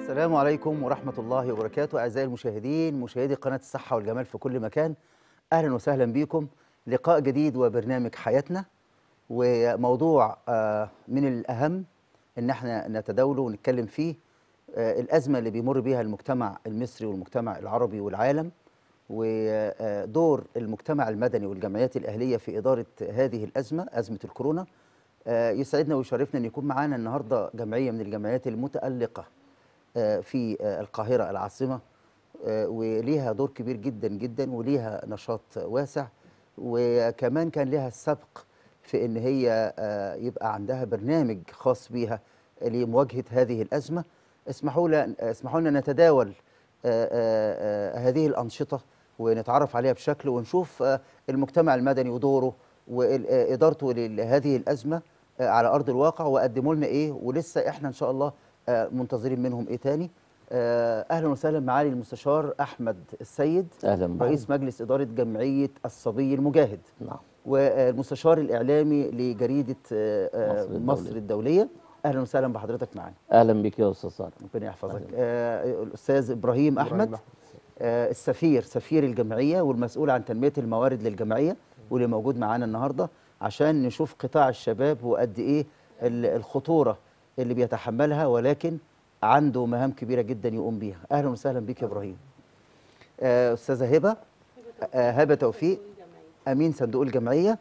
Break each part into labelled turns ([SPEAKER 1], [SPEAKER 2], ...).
[SPEAKER 1] السلام عليكم ورحمة الله وبركاته أعزائي المشاهدين مشاهدي قناة الصحة والجمال في كل مكان أهلا وسهلا بكم لقاء جديد وبرنامج حياتنا وموضوع آه، من الأهم إن احنا نتداوله ونتكلم فيه آه، الأزمة اللي بيمر بيها المجتمع المصري والمجتمع العربي والعالم ودور المجتمع المدني والجمعيات الأهلية في إدارة هذه الأزمة أزمة الكورونا آه، يسعدنا ويشرفنا أن يكون معانا النهاردة جمعية من الجمعيات المتألقة آه، في آه، القاهرة العاصمة آه، وليها دور كبير جدا جدا وليها نشاط واسع وكمان كان لها السبق في ان هي آه، يبقى عندها برنامج خاص بيها لمواجهة هذه الأزمة اسمحوا لنا اسمحوا لنا نتداول آه، آه، آه، هذه الأنشطة ونتعرف عليها بشكل ونشوف آه، المجتمع المدني ودوره وإدارته لهذه الأزمة آه، على أرض الواقع وقدموا لنا إيه ولسه إحنا إن شاء الله آه، منتظرين منهم إيه تاني آه، أهلا وسهلا معالي المستشار أحمد السيد
[SPEAKER 2] اهلا بك
[SPEAKER 1] رئيس مجلس إدارة جمعية الصبي المجاهد
[SPEAKER 2] نعم
[SPEAKER 1] والمستشار الإعلامي لجريدة آه، آه،
[SPEAKER 2] مصر الدولية.
[SPEAKER 1] مصر الدولية أهلا وسهلا بحضرتك معانا
[SPEAKER 2] اهلا بك يا استاذ صالح
[SPEAKER 1] ربنا يحفظك آه، الأستاذ إبراهيم أحمد آه، السفير سفير الجمعية والمسؤول عن تنمية الموارد للجمعية واللي موجود معانا النهاردة عشان نشوف قطاع الشباب وقد إيه ال- الخطورة اللي بيتحملها ولكن عنده مهام كبيرة جدا يقوم بيها أهلا وسهلا بك يا إبراهيم آه، أستاذة هبة آه، هبة توفيق أمين صندوق الجمعية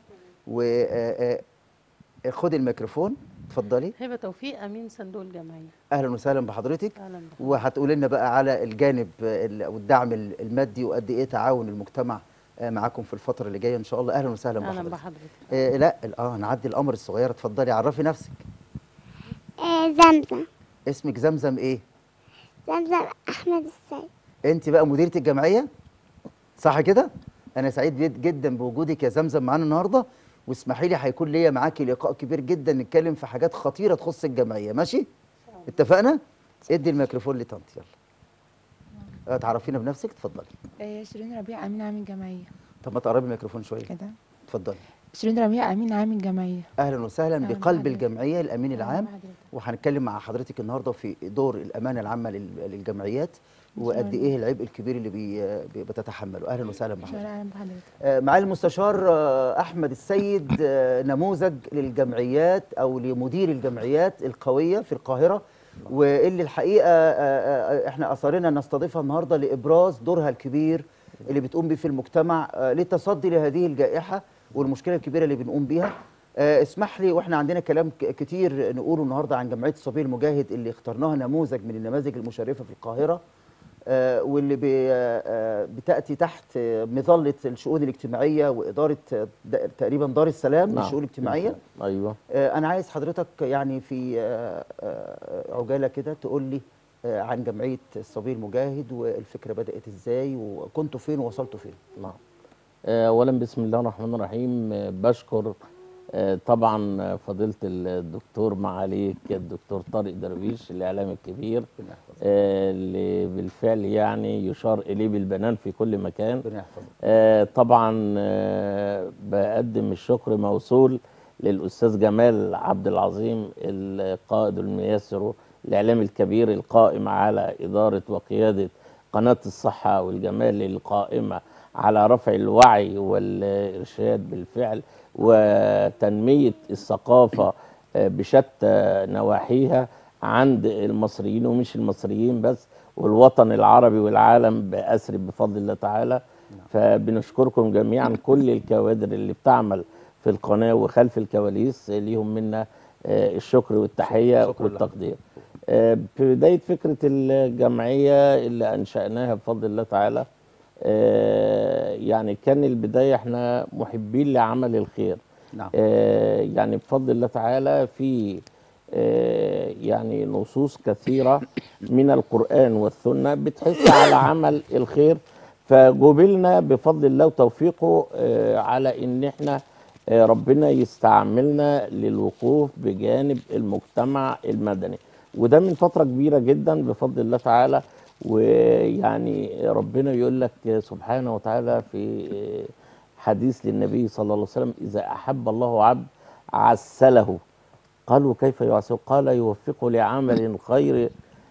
[SPEAKER 1] وخد الميكروفون اتفضلي
[SPEAKER 3] هبه توفيق امين صندوق الجمعيه
[SPEAKER 1] اهلا وسهلا بحضرتك
[SPEAKER 3] اهلا بك
[SPEAKER 1] وهتقول لنا بقى على الجانب ال- والدعم ال- المادي وقد ايه تعاون المجتمع آه، معاكم في الفتره اللي جايه ان شاء الله اهلا وسهلا
[SPEAKER 3] اهلا
[SPEAKER 1] بحضرتك
[SPEAKER 3] بحضرتك
[SPEAKER 1] آه لا ال- اه نعدي القمر الصغيره اتفضلي عرفي نفسك
[SPEAKER 4] آه، زمزم
[SPEAKER 1] اسمك زمزم ايه
[SPEAKER 4] زمزم أحمد السيد
[SPEAKER 1] انت بقى مديره الجمعيه صح كده انا سعيد جد- جدا بوجودك يا زمزم معانا النهارده واسمحي لي هيكون ليا معاكي لقاء كبير جدا نتكلم في حاجات خطيره تخص الجمعيه ماشي اتفقنا ادي الميكروفون لطنط يلا آه، تعرفينا بنفسك اتفضلي
[SPEAKER 5] آه، شيرين ربيع امين عام الجمعيه
[SPEAKER 1] طب ما تقربي الميكروفون شويه
[SPEAKER 5] كده
[SPEAKER 1] اتفضلي
[SPEAKER 5] شيرين ربيع امين عام الجمعيه
[SPEAKER 1] اهلا وسهلا
[SPEAKER 5] أهلاً
[SPEAKER 1] بقلب
[SPEAKER 5] بحضرتك.
[SPEAKER 1] الجمعيه الامين
[SPEAKER 5] أهلاً
[SPEAKER 1] العام
[SPEAKER 5] بحضرتك.
[SPEAKER 1] وهنتكلم مع حضرتك النهارده في دور الامانه العامه لل- للجمعيات
[SPEAKER 5] إن شاء
[SPEAKER 1] وقد
[SPEAKER 5] الله.
[SPEAKER 1] ايه العبء الكبير اللي بي بي- بتتحمله اهلا وسهلا
[SPEAKER 5] شكرا
[SPEAKER 1] بحضرتك
[SPEAKER 5] اهلا بحضرتك
[SPEAKER 1] آه، معالي المستشار آه، احمد السيد آه، نموذج للجمعيات او لمدير الجمعيات القويه في القاهره واللي الحقيقه آه، آه، احنا اصرنا نستضيفها النهارده لابراز دورها الكبير اللي بتقوم بيه في المجتمع آه، للتصدي لهذه الجائحه والمشكله الكبيره اللي بنقوم بيها آه، اسمح لي واحنا عندنا كلام ك- كتير نقوله النهارده عن جمعيه الصبي المجاهد اللي اخترناها نموذج من النماذج المشرفه في القاهره آه، واللي بي- آه، آه، بتاتي تحت آه، مظله الشؤون الاجتماعيه واداره آه، د- تقريبا دار السلام
[SPEAKER 2] نعم.
[SPEAKER 1] للشؤون الاجتماعيه
[SPEAKER 2] ايوه
[SPEAKER 1] آه، انا عايز حضرتك يعني في آه، آه، عجاله كده تقول لي آه، عن جمعيه الصبي المجاهد والفكره بدات ازاي وكنتوا فين ووصلتوا فين
[SPEAKER 2] نعم آه، اولا بسم الله الرحمن الرحيم آه، بشكر آه، طبعا آه، فضيله الدكتور معاليك الدكتور طارق درويش الاعلامي الكبير
[SPEAKER 1] ربنا يحفظك
[SPEAKER 2] آه، اللي بالفعل يعني يشار اليه بالبنان في كل مكان
[SPEAKER 1] ربنا يحفظك
[SPEAKER 2] آه، طبعا آه، بقدم الشكر موصول للاستاذ جمال عبد العظيم القائد الميسر الاعلامي الكبير القائم على اداره وقياده قناه الصحه والجمال القائمه على رفع الوعي والارشاد بالفعل وتنميه الثقافه آه، بشتى نواحيها عند المصريين ومش المصريين بس والوطن العربي والعالم بأسر بفضل الله تعالى فبنشكركم جميعا كل الكوادر اللي بتعمل في القناة وخلف الكواليس ليهم منا آه، الشكر والتحية
[SPEAKER 1] شكراً لك.
[SPEAKER 2] والتقدير آه، في بداية فكرة الجمعية اللي أنشأناها بفضل الله تعالى آه، يعني كان البداية احنا محبين لعمل الخير
[SPEAKER 1] نعم
[SPEAKER 2] آه، يعني بفضل الله تعالى في آه، يعني نصوص كثيرة من القرآن والسنة بتحث على عمل الخير فجبلنا بفضل الله وتوفيقه آه، على ان احنا آه، ربنا يستعملنا للوقوف بجانب المجتمع المدني وده من فترة كبيرة جدا بفضل الله تعالى ويعني ربنا يقول لك سبحانه وتعالى في آه، حديث للنبي صلى الله عليه وسلم إذا أحب الله عبد عسله قالوا كيف يعسل قال يوفقه لعمل خير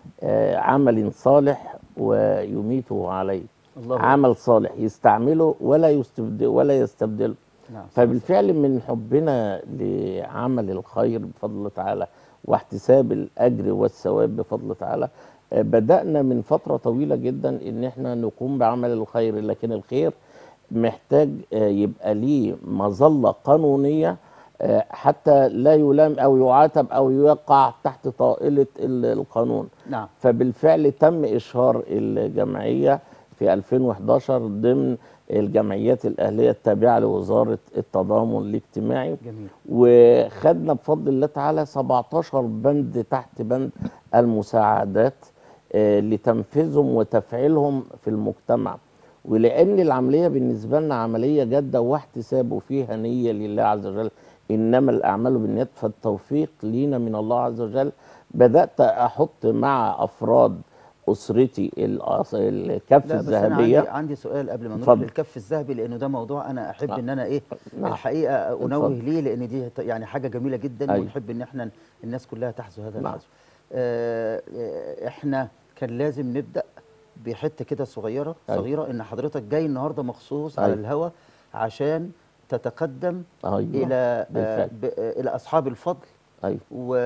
[SPEAKER 2] آه، عمل صالح ويميته عليه
[SPEAKER 1] الله أكبر.
[SPEAKER 2] عمل صالح يستعمله ولا يستبدل ولا يستبدله
[SPEAKER 1] نعم
[SPEAKER 2] فبالفعل من حبنا لعمل الخير بفضل الله تعالى واحتساب الاجر والثواب بفضل الله تعالى آه، بدانا من فتره طويله جدا ان احنا نقوم بعمل الخير لكن الخير محتاج آه، يبقى ليه مظله قانونيه آه، حتى لا يلام او يعاتب او يقع تحت طائله ال- القانون
[SPEAKER 1] نعم
[SPEAKER 2] فبالفعل تم إشهار الجمعية في 2011 ضمن الجمعيات الأهلية التابعة لوزارة التضامن الاجتماعي
[SPEAKER 1] جميل
[SPEAKER 2] وخدنا بفضل الله تعالى 17 بند تحت بند المساعدات آه، لتنفيذهم وتفعيلهم في المجتمع ولأن العملية بالنسبة لنا عملية جادة واحتساب وفيها نية لله عز وجل إنما الأعمال بالنيات فالتوفيق لينا من الله عز وجل بدأت أحط مع أفراد أسرتي الأص- الكف
[SPEAKER 1] لا بس انا عندي
[SPEAKER 2] الذهبية
[SPEAKER 1] عندي سؤال قبل ما نروح
[SPEAKER 2] اتفضل.
[SPEAKER 1] للكف الذهبي لانه ده موضوع انا احب
[SPEAKER 2] نعم.
[SPEAKER 1] ان انا ايه
[SPEAKER 2] نعم.
[SPEAKER 1] الحقيقه انوه
[SPEAKER 2] اتفضل.
[SPEAKER 1] ليه لان دي ت- يعني حاجه جميله جدا
[SPEAKER 2] أيوة.
[SPEAKER 1] ونحب ان احنا الناس كلها تحذو هذا
[SPEAKER 2] نعم.
[SPEAKER 1] الحذو آه آه، احنا كان لازم نبدا بحته كده صغيره
[SPEAKER 2] أيوة.
[SPEAKER 1] صغيره ان حضرتك جاي النهارده مخصوص على
[SPEAKER 2] أيوة.
[SPEAKER 1] الهوا عشان تتقدم
[SPEAKER 2] أيوة.
[SPEAKER 1] الى آه
[SPEAKER 2] بالفعل.
[SPEAKER 1] ب- آه، الى اصحاب الفضل
[SPEAKER 2] أيوة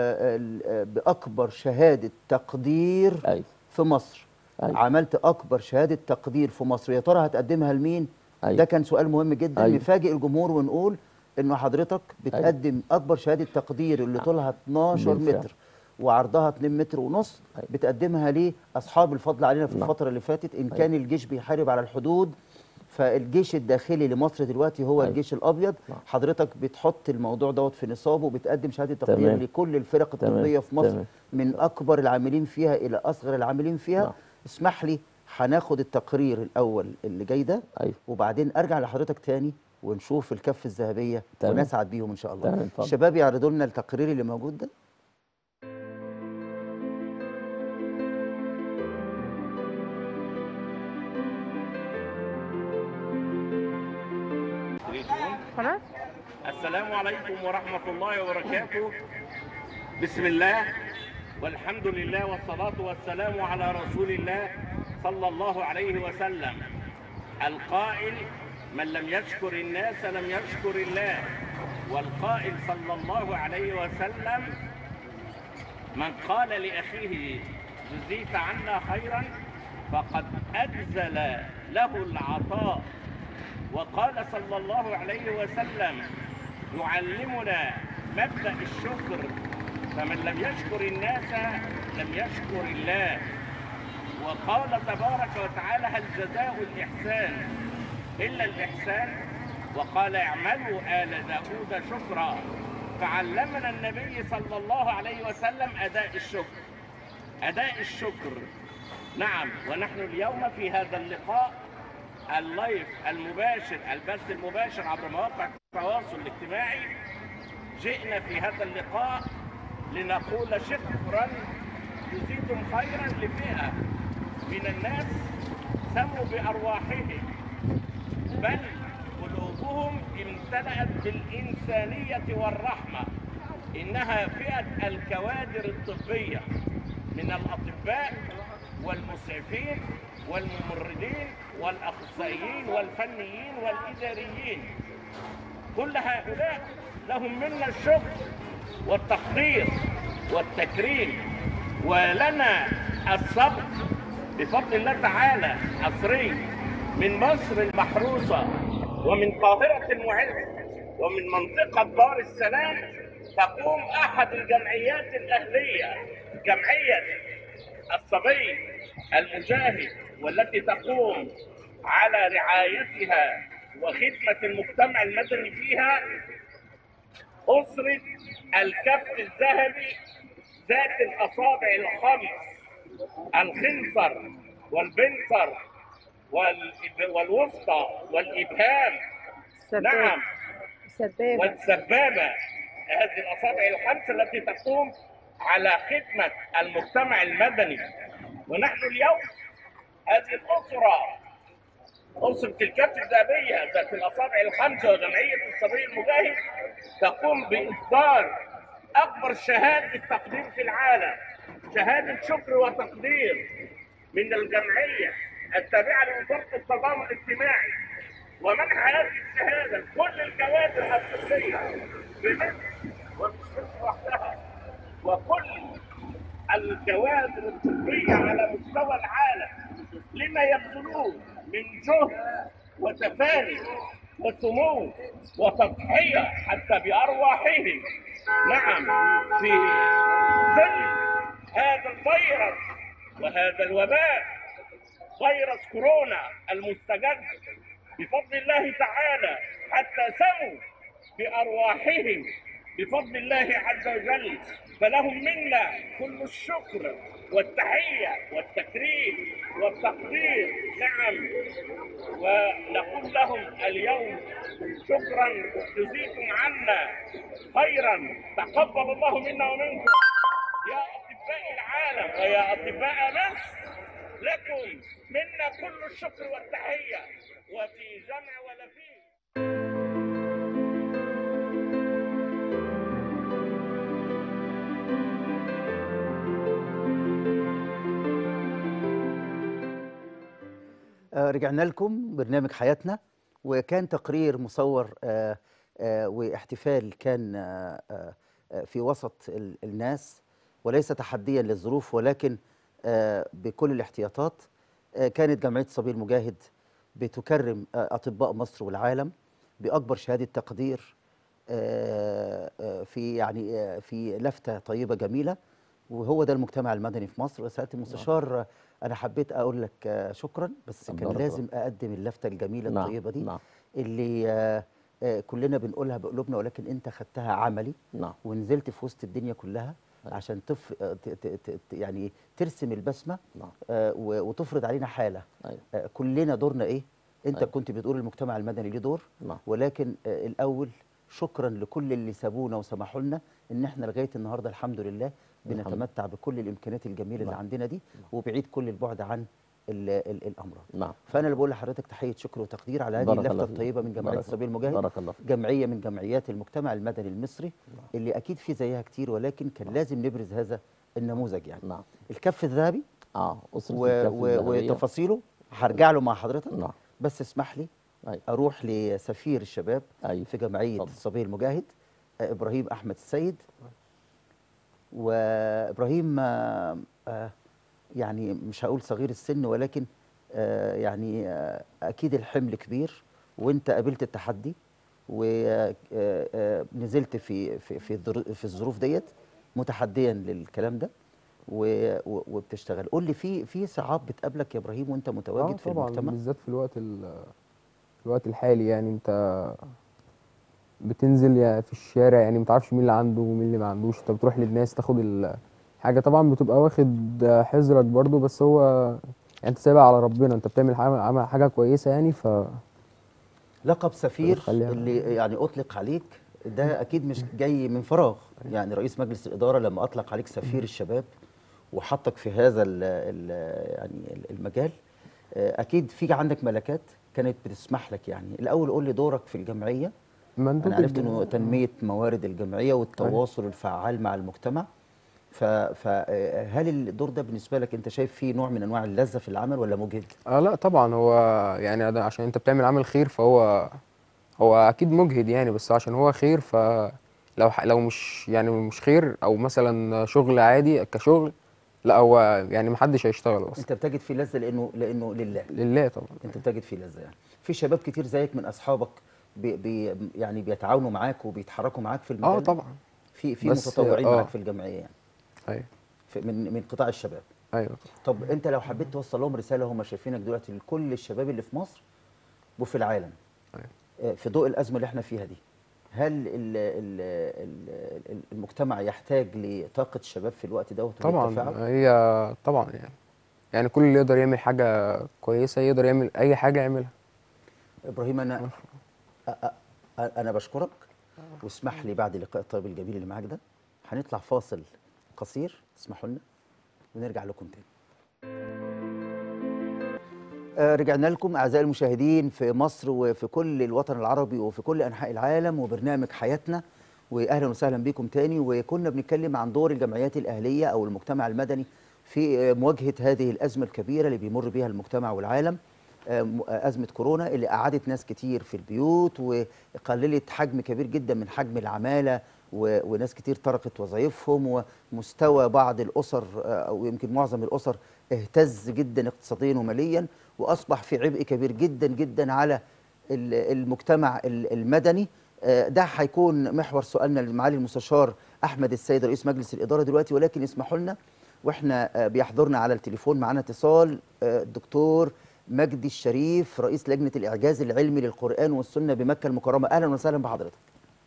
[SPEAKER 1] وباكبر شهاده تقدير
[SPEAKER 2] أيوة
[SPEAKER 1] في مصر
[SPEAKER 2] أيوة.
[SPEAKER 1] عملت اكبر شهاده تقدير في مصر يا ترى هتقدمها لمين
[SPEAKER 2] أيوة.
[SPEAKER 1] ده كان سؤال مهم جدا
[SPEAKER 2] أيوة.
[SPEAKER 1] نفاجئ الجمهور ونقول انه حضرتك بتقدم اكبر شهاده تقدير اللي طولها 12
[SPEAKER 2] بالفعل.
[SPEAKER 1] متر وعرضها 2 متر ونص
[SPEAKER 2] أيوة.
[SPEAKER 1] بتقدمها لاصحاب الفضل علينا في
[SPEAKER 2] نعم.
[SPEAKER 1] الفتره اللي فاتت ان كان الجيش بيحارب على الحدود فالجيش الداخلي لمصر دلوقتي هو
[SPEAKER 2] أيوة.
[SPEAKER 1] الجيش الابيض
[SPEAKER 2] نعم.
[SPEAKER 1] حضرتك بتحط الموضوع دوت في نصابه وبتقدم شهاده تقدير
[SPEAKER 2] تمام.
[SPEAKER 1] لكل الفرق
[SPEAKER 2] تمام.
[SPEAKER 1] الطبيه في مصر
[SPEAKER 2] تمام.
[SPEAKER 1] من اكبر العاملين فيها الى اصغر العاملين فيها
[SPEAKER 2] نعم.
[SPEAKER 1] اسمح لي هناخد التقرير الاول اللي جاي ده
[SPEAKER 2] أيوة
[SPEAKER 1] وبعدين ارجع لحضرتك تاني ونشوف الكف الذهبيه
[SPEAKER 2] تمام.
[SPEAKER 1] ونسعد بيهم ان شاء الله
[SPEAKER 2] تمام، اتفضل.
[SPEAKER 1] الشباب يعرضوا لنا التقرير اللي موجود ده
[SPEAKER 5] خلاص
[SPEAKER 6] السلام عليكم ورحمة الله وبركاته بسم الله والحمد لله والصلاة والسلام على رسول الله صلى الله عليه وسلم القائل من لم يشكر الناس لم يشكر الله والقائل صلى الله عليه وسلم من قال لأخيه جزيت عنا خيرا فقد أجزل له العطاء وقال صلى الله عليه وسلم يعلمنا مبدأ الشكر فمن لم يشكر الناس لم يشكر الله وقال تبارك وتعالى هل جزاء الإحسان إلا الإحسان وقال اعملوا آل داود شكرا فعلمنا النبي صلى الله عليه وسلم أداء الشكر أداء الشكر نعم ونحن اليوم في هذا اللقاء اللايف المباشر البث المباشر عبر مواقع التواصل الاجتماعي جئنا في هذا اللقاء لنقول شكرا جزيتم خيرا لفئة من الناس سموا بأرواحهم بل قلوبهم امتلأت بالإنسانية والرحمة إنها فئة الكوادر الطبية من الأطباء والمسعفين والممرضين والأخصائيين والفنيين والإداريين كل هؤلاء لهم منا الشكر والتقدير والتكريم ولنا السبق بفضل الله تعالى عصري من مصر المحروسة ومن قاهرة المعز ومن منطقة دار السلام تقوم أحد الجمعيات الأهلية جمعية الصبي المجاهد والتي تقوم على رعايتها وخدمة المجتمع المدني فيها أسرة الكف الذهبي ذات الأصابع الخمس الخنصر والبنصر وال- والوسطى والإبهام نعم
[SPEAKER 5] سبابة
[SPEAKER 6] والسبابة هذه الأصابع الخمسة التي تقوم على خدمة المجتمع المدني ونحن اليوم هذه الأسرة أسرة الكف الذهبية ذات الأصابع الخمسة وجمعية الصبي المجاهد تقوم بإصدار أكبر شهادة تقدير في العالم شهادة شكر وتقدير من الجمعية التابعة لوزارة التضامن الاجتماعي ومنح هذه الشهادة لكل الكوادر الطبية بمصر ومش مصر وحدها وكل الكوادر الطبية على مستوى العالم لما يبذلوه من جهد وتفاني وسمو وتضحية حتى بأرواحهم نعم في ظل هذا الفيروس وهذا الوباء فيروس كورونا المستجد بفضل الله تعالى حتى سموا بأرواحهم بفضل الله عز وجل فلهم منا كل الشكر والتحية والتكريم والتقدير نعم ونقول لهم اليوم شكرا جزيتم عنا خيرا تقبل الله منا ومنكم يا أطباء العالم ويا أطباء مصر لكم منا كل الشكر والتحية وفي جمع ولا فيه
[SPEAKER 1] آه، رجعنا لكم برنامج حياتنا وكان تقرير مصور آه، آه، واحتفال كان آه، آه، آه، في وسط ال- الناس وليس تحديا للظروف ولكن آه، بكل الاحتياطات آه، كانت جمعية الصبي المجاهد بتكرم آه، أطباء مصر والعالم بأكبر شهادة تقدير آه، آه، في يعني آه، في لفتة طيبة جميلة وهو ده المجتمع المدني في مصر سيادة المستشار آه، أنا حبيت أقول لك آه، شكرا بس كان
[SPEAKER 2] بارك الله.
[SPEAKER 1] لازم أقدم اللفتة الجميلة
[SPEAKER 2] نعم،
[SPEAKER 1] الطيبة دي
[SPEAKER 2] نعم.
[SPEAKER 1] اللي آه، آه، كلنا بنقولها بقلوبنا ولكن أنت خدتها عملي
[SPEAKER 2] نعم
[SPEAKER 1] ونزلت في وسط الدنيا كلها عشان تف... آه، ت... ت... ت... ت- يعني ترسم البسمة
[SPEAKER 2] نعم.
[SPEAKER 1] آه، و... وتفرض علينا حالة
[SPEAKER 2] أيوة.
[SPEAKER 1] آه، كلنا دورنا إيه؟ أنت
[SPEAKER 2] أيوة.
[SPEAKER 1] كنت بتقول المجتمع المدني ليه دور
[SPEAKER 2] نعم.
[SPEAKER 1] ولكن آه، الأول شكرا لكل اللي سابونا وسمحوا لنا ان احنا لغايه النهارده الحمد لله
[SPEAKER 2] الحمد.
[SPEAKER 1] بنتمتع بكل الامكانيات الجميله اللي
[SPEAKER 2] نعم.
[SPEAKER 1] عندنا دي وبعيد كل البعد عن ال ال الامراض
[SPEAKER 2] نعم
[SPEAKER 1] فانا اللي بقول لحضرتك تحيه شكر وتقدير على هذه
[SPEAKER 2] بارك
[SPEAKER 1] اللفته
[SPEAKER 2] الله فيك.
[SPEAKER 1] الطيبه من جمعيه
[SPEAKER 2] بارك-
[SPEAKER 1] الصبي المجاهد
[SPEAKER 2] بارك الله فيك.
[SPEAKER 1] جمعيه من جمعيات المجتمع المدني المصري اللي اكيد في زيها كتير ولكن كان لازم نبرز هذا النموذج يعني
[SPEAKER 2] نعم
[SPEAKER 1] الكف الذهبي
[SPEAKER 2] اه أسرة
[SPEAKER 1] و...
[SPEAKER 2] الكف
[SPEAKER 1] و...
[SPEAKER 2] الذهبية.
[SPEAKER 1] وتفاصيله هرجع له مع حضرتك
[SPEAKER 2] نعم
[SPEAKER 1] بس اسمح لي
[SPEAKER 2] أيوة.
[SPEAKER 1] اروح لسفير الشباب
[SPEAKER 2] أيوة.
[SPEAKER 1] في جمعيه
[SPEAKER 2] اتفضل.
[SPEAKER 1] الصبي المجاهد آه، ابراهيم احمد السيد وابراهيم آه، آه، يعني مش هقول صغير السن ولكن آه، يعني آه، اكيد الحمل كبير وانت قابلت التحدي ونزلت في في في الظرو- في الظروف ديت متحديا للكلام ده و- و- وبتشتغل قول لي في في صعاب بتقابلك يا ابراهيم وانت متواجد
[SPEAKER 7] آه
[SPEAKER 1] في
[SPEAKER 7] طبعا
[SPEAKER 1] المجتمع
[SPEAKER 7] بالذات في الوقت ال- في الوقت الحالي يعني انت بتنزل يا في الشارع يعني متعرفش مين اللي عنده ومين اللي ما عندوش انت بتروح للناس تاخد الحاجة طبعا بتبقى واخد حذرك برضو بس هو يعني انت سايبها على ربنا انت بتعمل حاجة عمل حاجة كويسة يعني ف
[SPEAKER 1] لقب سفير
[SPEAKER 7] بتخليها-
[SPEAKER 1] اللي يعني اطلق عليك ده اكيد مش جاي من فراغ يعني رئيس مجلس الاداره لما اطلق عليك سفير الشباب وحطك في هذا ال ال يعني المجال آه، اكيد في عندك ملكات كانت بتسمح لك يعني الاول قول لي دورك في الجمعيه
[SPEAKER 7] مندوب
[SPEAKER 1] انا عرفت
[SPEAKER 7] الج-
[SPEAKER 1] انه تنميه موارد الجمعيه والتواصل الفعال مع المجتمع فهل الدور ده بالنسبه لك انت شايف فيه نوع من انواع اللذه في العمل ولا مجهد؟
[SPEAKER 7] اه لا طبعا هو يعني ده عشان انت بتعمل عمل خير فهو هو اكيد مجهد يعني بس عشان هو خير ف لو ح- لو مش يعني مش خير او مثلا شغل عادي كشغل لا هو يعني محدش هيشتغل اصلا
[SPEAKER 1] انت بتجد فيه لذه لانه لانه لله
[SPEAKER 7] لله طبعا
[SPEAKER 1] انت بتجد فيه لذه يعني في شباب كتير زيك من اصحابك بي بي يعني بيتعاونوا معاك وبيتحركوا معاك في المجال
[SPEAKER 7] اه
[SPEAKER 1] ده؟
[SPEAKER 7] طبعا
[SPEAKER 1] في في
[SPEAKER 7] بس-
[SPEAKER 1] متطوعين
[SPEAKER 7] آه.
[SPEAKER 1] معاك في الجمعيه يعني
[SPEAKER 7] ايوه
[SPEAKER 1] في من من قطاع الشباب
[SPEAKER 7] ايوه
[SPEAKER 1] طب انت لو حبيت توصل لهم رساله هم شايفينك دلوقتي لكل الشباب اللي في مصر وفي العالم
[SPEAKER 7] أيوة.
[SPEAKER 1] آه، في ضوء الازمه اللي احنا فيها دي هل ال ال ال المجتمع يحتاج لطاقه الشباب في الوقت دوت
[SPEAKER 7] طبعا
[SPEAKER 1] والتفاعل؟
[SPEAKER 7] هي طبعا يعني يعني كل اللي يقدر يعمل حاجة كويسة يقدر يعمل أي حاجة يعملها
[SPEAKER 1] ابراهيم انا أ- أ- انا بشكرك واسمح لي بعد اللقاء الطيب الجميل اللي معاك ده هنطلع فاصل قصير تسمحوا لنا ونرجع لكم تاني آه، رجعنا لكم اعزائي المشاهدين في مصر وفي كل الوطن العربي وفي كل انحاء العالم وبرنامج حياتنا واهلا وسهلا بكم تاني وكنا بنتكلم عن دور الجمعيات الاهليه او المجتمع المدني في مواجهه هذه الازمه الكبيره اللي بيمر بها المجتمع والعالم آه، م- آه، ازمه كورونا اللي قعدت ناس كتير في البيوت وقللت حجم كبير جدا من حجم العماله و- وناس كتير تركت وظائفهم ومستوى بعض الاسر آه، او يمكن معظم الاسر اهتز جدا اقتصاديا وماليا واصبح في عبء كبير جدا جدا على ال- المجتمع ال- المدني آه، ده هيكون محور سؤالنا لمعالي المستشار احمد السيد رئيس مجلس الاداره دلوقتي ولكن اسمحوا لنا واحنا آه، بيحضرنا على التليفون معانا اتصال آه، الدكتور مجدي الشريف رئيس لجنه الاعجاز العلمي للقران والسنه بمكه المكرمه اهلا وسهلا بحضرتك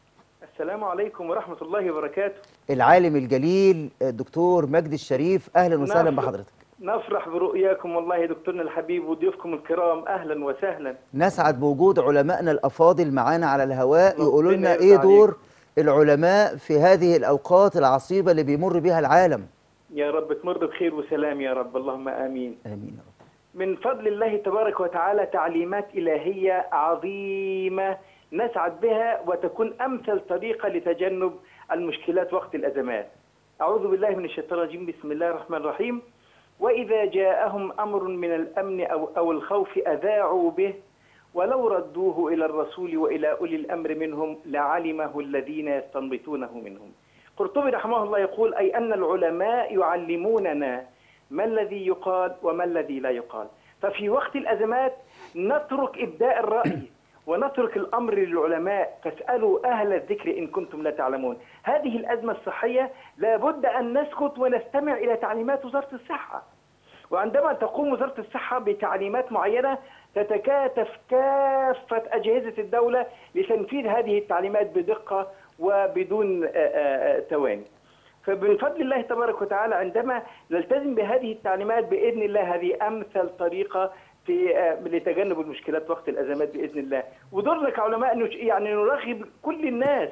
[SPEAKER 8] السلام عليكم ورحمة الله وبركاته
[SPEAKER 1] العالم الجليل آه، الدكتور مجدي الشريف اهلا وسهلا
[SPEAKER 8] نعم.
[SPEAKER 1] بحضرتك
[SPEAKER 8] نفرح برؤياكم والله يا دكتورنا الحبيب وضيوفكم الكرام أهلا وسهلا
[SPEAKER 1] نسعد بوجود علمائنا الافاضل معانا على الهواء
[SPEAKER 8] ربنا
[SPEAKER 1] يقولوا لنا
[SPEAKER 8] يرضى
[SPEAKER 1] ايه
[SPEAKER 8] عليك.
[SPEAKER 1] دور العلماء في هذه الاوقات العصيبه اللي بيمر بها العالم
[SPEAKER 8] يا رب تمر بخير وسلام يا رب اللهم آمين
[SPEAKER 1] امين يا رب
[SPEAKER 8] من فضل الله تبارك وتعالى تعليمات إلهية عظيمة نسعد بها وتكون أمثل طريقة لتجنب المشكلات وقت الأزمات أعوذ بالله من الشيطان الرجيم بسم الله الرحمن الرحيم وإذا جاءهم أمر من الأمن أو, أو الخوف أذاعوا به ولو ردوه إلى الرسول وإلى أولي الأمر منهم لعلمه الذين يستنبطونه منهم قرطبي رحمه الله يقول أي أن العلماء يعلموننا ما الذي يقال وما الذي لا يقال ففي وقت الأزمات نترك إبداء الرأي ونترك الأمر للعلماء فاسألوا أهل الذكر إن كنتم لا تعلمون هذه الأزمة الصحية لابد أن نسكت ونستمع إلى تعليمات وزارة الصحة وعندما تقوم وزارة الصحة بتعليمات معينة تتكاتف كافة أجهزة الدولة لتنفيذ هذه التعليمات بدقة وبدون آه، آه، آه، تواني فمن فضل الله تبارك وتعالى عندما نلتزم بهذه التعليمات بإذن الله هذه أمثل طريقة في آه، لتجنب المشكلات وقت الأزمات بإذن الله ودورنا كعلماء نش- يعني نرغب كل الناس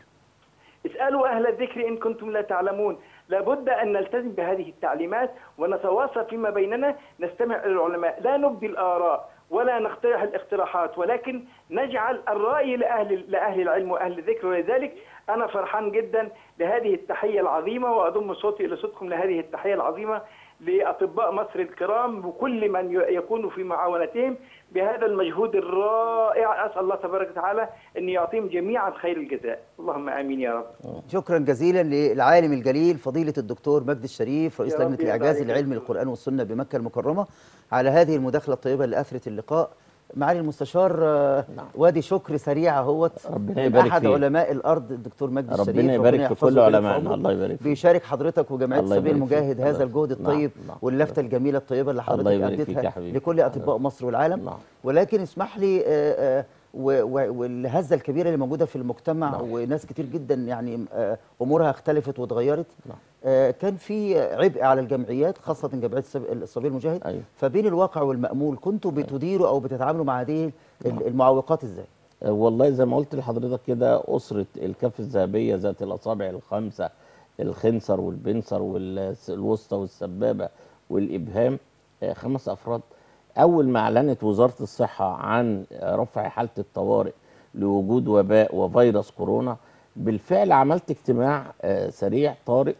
[SPEAKER 8] اسألوا أهل الذكر إن كنتم لا تعلمون لابد أن نلتزم بهذه التعليمات ونتواصل فيما بيننا نستمع إلى العلماء لا نبدي الآراء ولا نقترح الاقتراحات ولكن نجعل الرأي لأهل, لأهل العلم وأهل الذكر ولذلك أنا فرحان جدا لهذه التحية العظيمة وأضم صوتي إلى صوتكم لهذه التحية العظيمة لأطباء مصر الكرام وكل من ي- يكون في معاونتهم بهذا المجهود الرائع أسأل الله تبارك وتعالى أن يعطيهم جميعا خير الجزاء اللهم آمين يا رب
[SPEAKER 1] شكرا جزيلا للعالم الجليل فضيلة الدكتور مجدي الشريف رئيس
[SPEAKER 8] يا رب
[SPEAKER 1] لجنة
[SPEAKER 8] يرضى
[SPEAKER 1] الإعجاز
[SPEAKER 8] عليك.
[SPEAKER 1] العلمي للقرآن والسنة بمكة المكرمة على هذه المداخلة الطيبة اللي أثرت اللقاء معالي المستشار آه،
[SPEAKER 2] نعم.
[SPEAKER 1] وادي شكر سريع اهوت
[SPEAKER 2] ربنا
[SPEAKER 1] من
[SPEAKER 2] يبارك
[SPEAKER 1] أحد
[SPEAKER 2] فيك.
[SPEAKER 1] علماء الأرض الدكتور مجدي
[SPEAKER 2] ربنا
[SPEAKER 1] الشريف
[SPEAKER 2] يبارك في
[SPEAKER 1] يحفظه
[SPEAKER 2] كل
[SPEAKER 1] ويبارك في
[SPEAKER 2] علمائنا،
[SPEAKER 1] عمره.
[SPEAKER 2] الله يبارك فيك.
[SPEAKER 1] بيشارك حضرتك وجمعية
[SPEAKER 2] الله
[SPEAKER 1] السبيل
[SPEAKER 2] يبارك فيك.
[SPEAKER 1] المجاهد
[SPEAKER 2] الله
[SPEAKER 1] هذا
[SPEAKER 2] يبارك
[SPEAKER 1] الجهد
[SPEAKER 2] فيك.
[SPEAKER 1] الطيب
[SPEAKER 2] نعم، نعم.
[SPEAKER 1] واللفتة الجميلة الطيبة اللي
[SPEAKER 2] الله
[SPEAKER 1] حضرتك
[SPEAKER 2] يبارك فيك يا
[SPEAKER 1] أديتها
[SPEAKER 2] حبيبي.
[SPEAKER 1] لكل أطباء مصر والعالم
[SPEAKER 2] نعم.
[SPEAKER 1] ولكن اسمح لي آه، آه، و- و- والهزه الكبيره اللي موجوده في المجتمع
[SPEAKER 2] نعم.
[SPEAKER 1] وناس كتير جدا يعني آه، امورها اختلفت واتغيرت
[SPEAKER 2] نعم.
[SPEAKER 1] آه، كان في عبء على الجمعيات خاصه جمعيه السب- الصبي المجاهد
[SPEAKER 2] أيوة.
[SPEAKER 1] فبين الواقع والمامول كنتوا بتديروا او بتتعاملوا مع هذه ال- المعوقات ازاي؟
[SPEAKER 2] آه، والله زي ما قلت لحضرتك كده أسرة الكف الذهبية ذات الأصابع الخمسة الخنصر والبنصر والوسطى والسبابة والإبهام آه، خمس أفراد أول ما أعلنت وزارة الصحة عن آه، رفع حالة الطوارئ لوجود وباء وفيروس كورونا بالفعل عملت اجتماع آه، سريع طارئ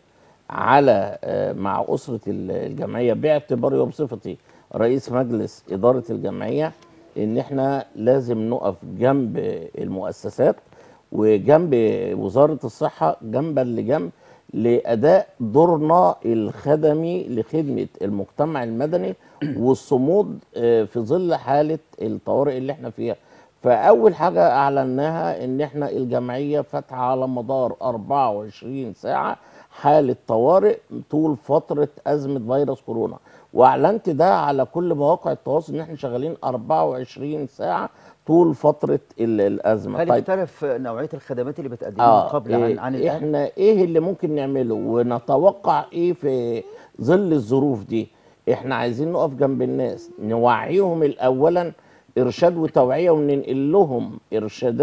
[SPEAKER 2] على آه، مع أسرة ال- الجمعية باعتباري وبصفتي رئيس مجلس إدارة الجمعية إن إحنا لازم نقف جنب المؤسسات وجنب وزارة الصحة جنبا لجنب لأداء دورنا الخدمي لخدمة المجتمع المدني والصمود آه، في ظل حالة الطوارئ اللي احنا فيها فأول حاجة أعلناها إن احنا الجمعية فاتحة على مدار 24 ساعة حالة طوارئ طول فترة أزمة فيروس كورونا وأعلنت ده على كل مواقع التواصل إن احنا شغالين 24 ساعة طول فترة ال- الأزمة
[SPEAKER 1] هل اختلف نوعيه الخدمات اللي بتقدمها
[SPEAKER 2] اه
[SPEAKER 1] قبل عن
[SPEAKER 2] إيه
[SPEAKER 1] عن الان؟
[SPEAKER 2] احنا ايه اللي ممكن نعمله ونتوقع ايه في ظل الظروف دي احنا عايزين نقف جنب الناس نوعيهم الاولا ارشاد وتوعيه وننقل لهم ارشادات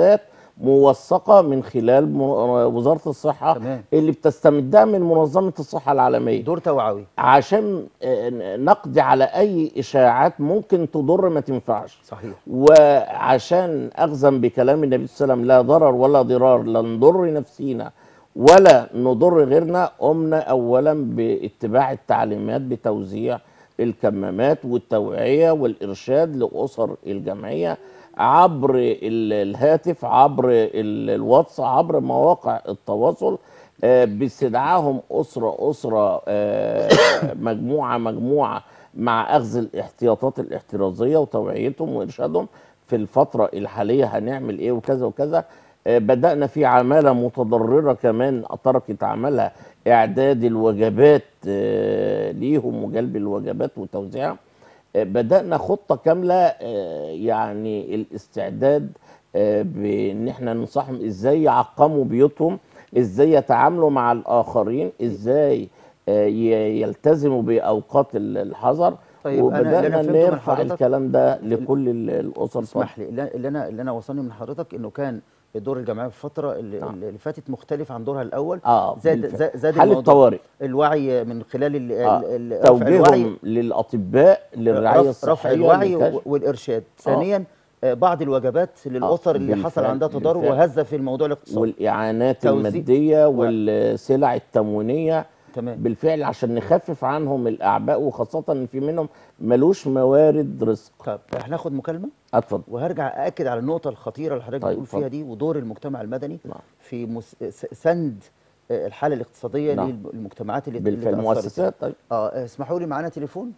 [SPEAKER 2] موثقه من خلال م- وزاره الصحه
[SPEAKER 1] تمام.
[SPEAKER 2] اللي بتستمدها من منظمه الصحه العالميه
[SPEAKER 1] دور توعوي
[SPEAKER 2] عشان آه، نقضي على اي اشاعات ممكن تضر ما تنفعش
[SPEAKER 1] صحيح
[SPEAKER 2] وعشان اخزن بكلام النبي صلى الله عليه وسلم لا ضرر ولا ضرار لا نضر نفسينا ولا نضر غيرنا قمنا اولا باتباع التعليمات بتوزيع الكمامات والتوعيه والارشاد لاسر الجمعيه عبر ال- الهاتف عبر ال- الواتس عبر مواقع التواصل آه، باستدعائهم اسره اسره آه، مجموعه مجموعه مع اخذ الاحتياطات الاحترازيه وتوعيتهم وارشادهم في الفتره الحاليه هنعمل ايه وكذا وكذا آه، بدانا في عماله متضرره كمان تركت عملها اعداد الوجبات آه، ليهم وجلب الوجبات وتوزيعها آه، بدانا خطه كامله آه، يعني الاستعداد آه، بان احنا ننصحهم ازاي يعقموا بيوتهم ازاي يتعاملوا مع الاخرين ازاي آه، ي- يلتزموا باوقات ال- الحذر
[SPEAKER 1] طيب، أنا اللي أنا
[SPEAKER 2] وبدانا
[SPEAKER 1] فهمته من
[SPEAKER 2] نرفع
[SPEAKER 1] حضرتك-
[SPEAKER 2] الكلام ده لكل ال- الاسر
[SPEAKER 1] اسمح لي اللي اللي انا اللي انا وصلني من حضرتك انه كان دور الجمعيه في الفتره اللي,
[SPEAKER 2] نعم.
[SPEAKER 1] اللي فاتت مختلف عن دورها الاول
[SPEAKER 2] اه
[SPEAKER 1] زاد
[SPEAKER 2] بالفعل.
[SPEAKER 1] زاد, زاد
[SPEAKER 2] حالة
[SPEAKER 1] الموضوع
[SPEAKER 2] طوارئ
[SPEAKER 1] الوعي من خلال ال
[SPEAKER 2] آه.
[SPEAKER 1] ال ال رفع الوعي
[SPEAKER 2] توجيههم للاطباء للرعايه
[SPEAKER 1] رفع,
[SPEAKER 2] الصحيه
[SPEAKER 1] رفع الوعي
[SPEAKER 2] لكشف-
[SPEAKER 1] و- والارشاد ثانيا آه، بعض الوجبات للاسر اللي حصل
[SPEAKER 2] بالفعل،
[SPEAKER 1] عندها تضرر
[SPEAKER 2] بالفعل.
[SPEAKER 1] وهزه في الموضوع الاقتصادي
[SPEAKER 2] والاعانات
[SPEAKER 1] توزيع-
[SPEAKER 2] الماديه
[SPEAKER 1] و-
[SPEAKER 2] والسلع التموينيه
[SPEAKER 1] تمام
[SPEAKER 2] بالفعل عشان نخفف عنهم الاعباء وخاصه ان في منهم ملوش موارد رزق
[SPEAKER 1] طب هناخد مكالمه
[SPEAKER 2] اتفضل
[SPEAKER 1] وهرجع ااكد على النقطه الخطيره اللي حضرتك
[SPEAKER 2] طيب،
[SPEAKER 1] بتقول فيها
[SPEAKER 2] اتفضل.
[SPEAKER 1] دي ودور المجتمع المدني
[SPEAKER 2] نعم.
[SPEAKER 1] في مس... س- سند آه، الحاله الاقتصاديه
[SPEAKER 2] نعم.
[SPEAKER 1] للمجتمعات اللي اللي
[SPEAKER 2] بالفعل
[SPEAKER 1] تأثرت.
[SPEAKER 2] المؤسسات طيب
[SPEAKER 1] اه اسمحوا لي معانا تليفون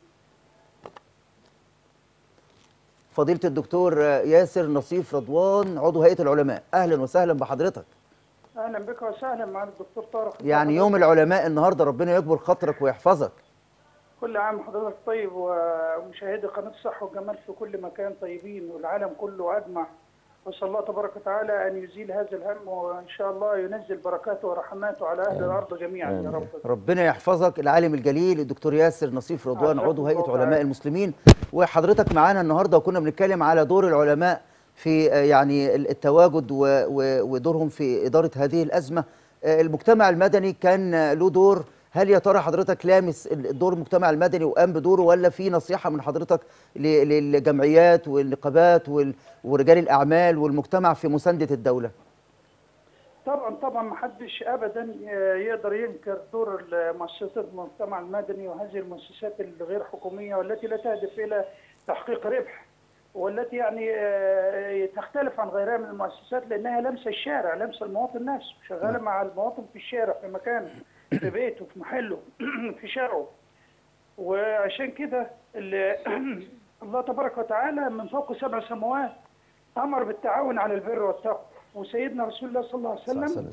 [SPEAKER 1] فضيلة الدكتور آه، ياسر نصيف رضوان عضو هيئة العلماء أهلا وسهلا بحضرتك
[SPEAKER 9] اهلا بك وسهلا مع الدكتور طارق
[SPEAKER 1] يعني يوم العلماء النهاردة ربنا يكبر خاطرك ويحفظك
[SPEAKER 9] كل عام حضرتك طيب ومشاهدي قناه الصحه والجمال في كل مكان طيبين والعالم كله اجمع واسال الله تبارك وتعالى ان يزيل هذا الهم وان شاء الله ينزل بركاته ورحماته على اهل الارض جميعا يا رب
[SPEAKER 1] ربنا يحفظك العالم الجليل الدكتور ياسر نصيف رضوان
[SPEAKER 9] أحسن
[SPEAKER 1] عضو هيئة
[SPEAKER 9] الله
[SPEAKER 1] علماء
[SPEAKER 9] تعالى.
[SPEAKER 1] المسلمين وحضرتك معانا النهاردة وكنا بنتكلم على دور العلماء في آه، يعني التواجد و- و- ودورهم في إدارة هذه الأزمة آه، المجتمع المدني كان آه، له دور هل يا ترى حضرتك لامس ال- دور المجتمع المدني وقام بدوره ولا في نصيحة من حضرتك ل- للجمعيات والنقابات وال- ورجال الأعمال والمجتمع في مساندة الدولة؟
[SPEAKER 9] طبعا طبعا ما حدش ابدا يقدر ينكر دور مؤسسات المجتمع المدني وهذه المؤسسات الغير حكوميه والتي لا تهدف الى تحقيق ربح والتي يعني آه، تختلف عن غيرها من المؤسسات لانها لمسه الشارع لمسه المواطن نفسه شغاله مع المواطن في الشارع في مكانه في بيته في محله في شارعه وعشان كده ال- الله تبارك وتعالى من فوق سبع سماوات امر بالتعاون على البر والتقوى وسيدنا رسول الله صلى الله عليه وسلم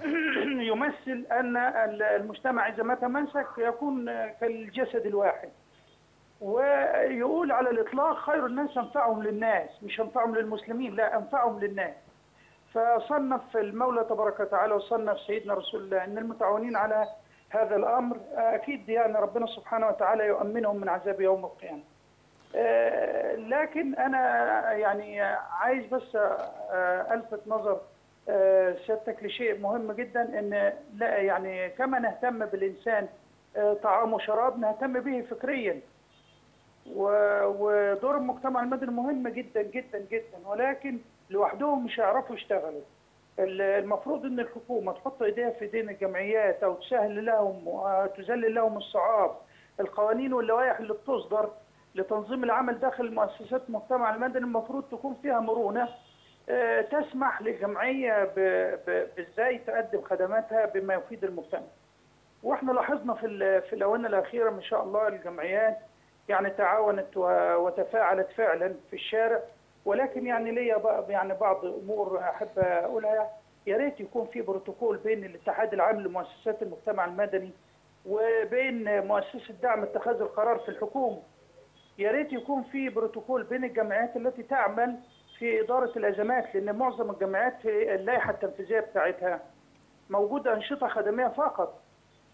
[SPEAKER 9] يمثل ان المجتمع اذا ما تماسك يكون كالجسد الواحد ويقول على الاطلاق خير الناس انفعهم للناس مش انفعهم للمسلمين لا انفعهم للناس فصنف المولى تبارك وتعالى وصنف سيدنا رسول الله ان المتعاونين على هذا الامر اكيد يعني ربنا سبحانه وتعالى يؤمنهم من عذاب يوم القيامه. آه، لكن انا يعني عايز بس آه، الفت نظر آه، سيادتك لشيء مهم جدا ان لا يعني كما نهتم بالانسان آه، طعام وشراب نهتم به فكريا و- ودور المجتمع المدني مهم جدا جدا جدا ولكن لوحدهم مش هيعرفوا يشتغلوا ال- المفروض ان الحكومه تحط ايديها في ايدين الجمعيات او تسهل لهم وتذلل لهم الصعاب القوانين واللوائح اللي بتصدر لتنظيم العمل داخل مؤسسات المجتمع المدني المفروض تكون فيها مرونه آه، تسمح للجمعيه ب- ب- بازاي تقدم خدماتها بما يفيد المجتمع. واحنا لاحظنا في ال- في الاونه الاخيره ما شاء الله الجمعيات يعني تعاونت و- وتفاعلت فعلا في الشارع ولكن يعني ليا بقى يعني بعض امور احب اقولها يا ريت يكون في بروتوكول بين الاتحاد العام لمؤسسات المجتمع المدني وبين مؤسسه دعم اتخاذ القرار في الحكومه. يا ريت يكون في بروتوكول بين الجمعيات التي تعمل في اداره الازمات لان معظم الجمعيات في اللائحه التنفيذيه بتاعتها موجوده انشطه خدميه فقط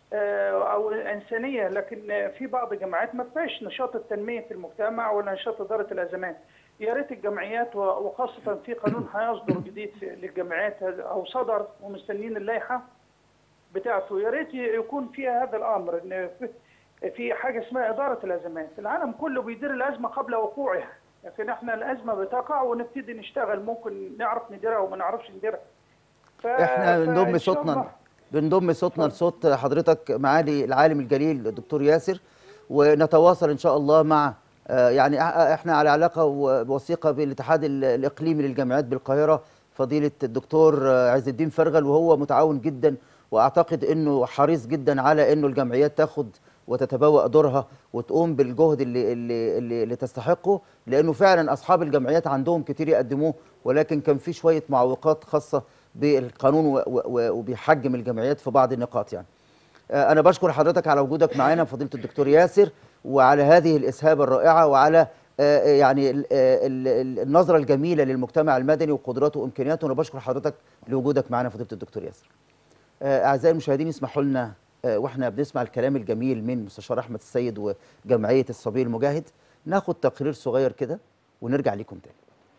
[SPEAKER 9] آه، او انسانيه لكن آه، في بعض الجمعيات ما فيهاش نشاط التنميه في المجتمع ولا نشاط اداره الازمات يا ريت الجمعيات و- وخاصه في قانون هيصدر جديد في- للجمعيات هذا- او صدر ومستنيين اللائحه بتاعته يا ريت يكون فيها هذا الامر ان في- في حاجه اسمها اداره الازمات العالم كله بيدير الازمه قبل وقوعها لكن احنا الازمه بتقع ونبتدي نشتغل ممكن نعرف نديرها وما نعرفش نديرها ف-
[SPEAKER 1] احنا
[SPEAKER 9] فإن
[SPEAKER 1] بنضم
[SPEAKER 9] شاء
[SPEAKER 1] صوتنا
[SPEAKER 9] الله
[SPEAKER 1] بنضم صوتنا لصوت حضرتك معالي العالم الجليل الدكتور ياسر ونتواصل ان شاء الله مع آه، يعني إح- احنا على علاقه و- وثيقه بالاتحاد ال- الاقليمي للجامعات بالقاهره فضيله الدكتور آه، عز الدين فرغل وهو متعاون جدا واعتقد انه حريص جدا على انه الجمعيات تاخد وتتبوأ دورها وتقوم بالجهد اللي اللي اللي, اللي تستحقه لانه فعلا اصحاب الجمعيات عندهم كتير يقدموه ولكن كان في شويه معوقات خاصه بالقانون و- و- وبيحجم الجمعيات في بعض النقاط يعني. آه، انا بشكر حضرتك على وجودك معانا فضيله الدكتور ياسر وعلى هذه الاسهاب الرائعه وعلى آه، يعني ال- آه، ال- ال- النظره الجميله للمجتمع المدني وقدراته وامكانياته وانا بشكر حضرتك لوجودك معانا فضيله الدكتور ياسر. آه، اعزائي المشاهدين اسمحوا لنا آه، واحنا بنسمع الكلام الجميل من مستشار احمد السيد وجمعيه الصبي المجاهد ناخد تقرير صغير كده ونرجع لكم تاني.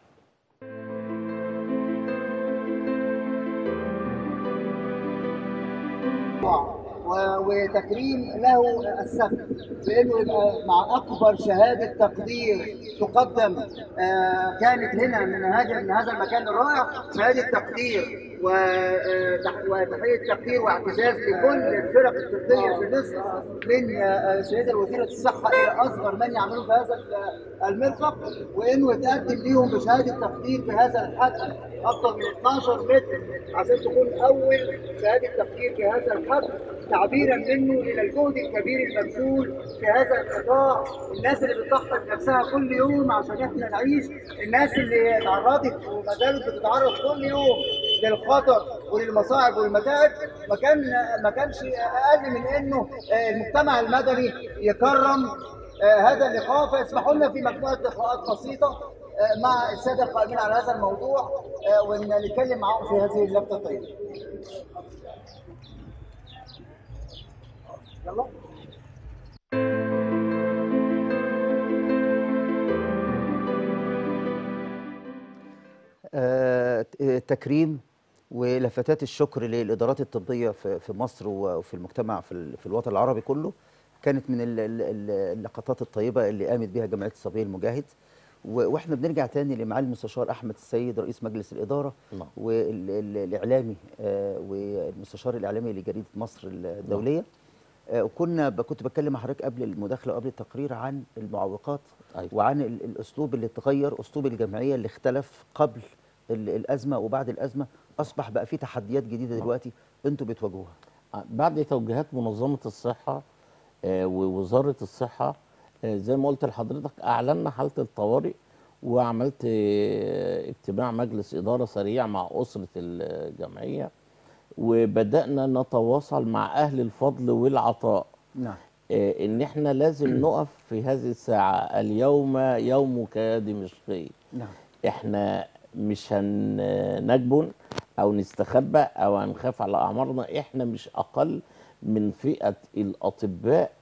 [SPEAKER 10] و- وتكريم له السبت بانه يبقى مع اكبر شهاده تقدير تقدم آه، كانت هنا من هذا من هذا المكان الرائع شهاده تقدير وتح- وتحيه تقدير واعتزاز لكل الفرق الطبيه في مصر من آه، السيده وزيره الصحه الى اصغر من يعملون في هذا ال- المرفق وانه يتقدم ليهم بشهاده تقدير في هذا الحجم اكثر من 12 متر عشان تكون اول شهاده تقدير في هذا الحجم تعبيرا منه الى الجهد الكبير المبذول في هذا القطاع الناس اللي بتضحي بنفسها كل يوم عشان احنا نعيش الناس اللي تعرضت وما زالت بتتعرض كل يوم للخطر وللمصاعب والمتاعب ما كان ما كانش اقل من انه آه، المجتمع المدني يكرم آه، هذا اللقاء فاسمحوا لنا في مجموعه لقاءات بسيطه آه، مع الساده القائمين على هذا الموضوع آه، ونتكلم معاهم في هذه اللفته الطيبه. يلا
[SPEAKER 1] آه، تكريم ولفتات الشكر للادارات الطبيه في في مصر وفي المجتمع في ال- في الوطن العربي كله كانت من ال- ال- ال- اللقطات الطيبه اللي قامت بها جمعيه الصبي المجاهد و- واحنا بنرجع تاني لمعالي المستشار احمد السيد رئيس مجلس الاداره
[SPEAKER 2] نعم.
[SPEAKER 1] والاعلامي والمستشار الاعلامي لجريده مصر الدوليه آه، وكنا ب- كنت بتكلم مع حضرتك قبل المداخله وقبل التقرير عن المعوقات
[SPEAKER 2] أيوة.
[SPEAKER 1] وعن ال- الاسلوب اللي اتغير اسلوب الجمعيه اللي اختلف قبل ال- الازمه وبعد الازمه اصبح بقى في تحديات جديده دلوقتي انتوا بتواجهوها
[SPEAKER 2] بعد توجيهات منظمة الصحة آه، ووزارة الصحة آه، زي ما قلت لحضرتك أعلنا حالة الطوارئ وعملت آه، اجتماع مجلس إدارة سريع مع أسرة الجمعية وبدأنا نتواصل مع أهل الفضل والعطاء
[SPEAKER 1] نعم
[SPEAKER 2] آه، إن إحنا لازم نقف في هذه الساعة اليوم يومك يا دمشقي
[SPEAKER 1] نعم
[SPEAKER 2] احنا مش هنجبن او نستخبى او هنخاف على اعمارنا احنا مش اقل من فئه الاطباء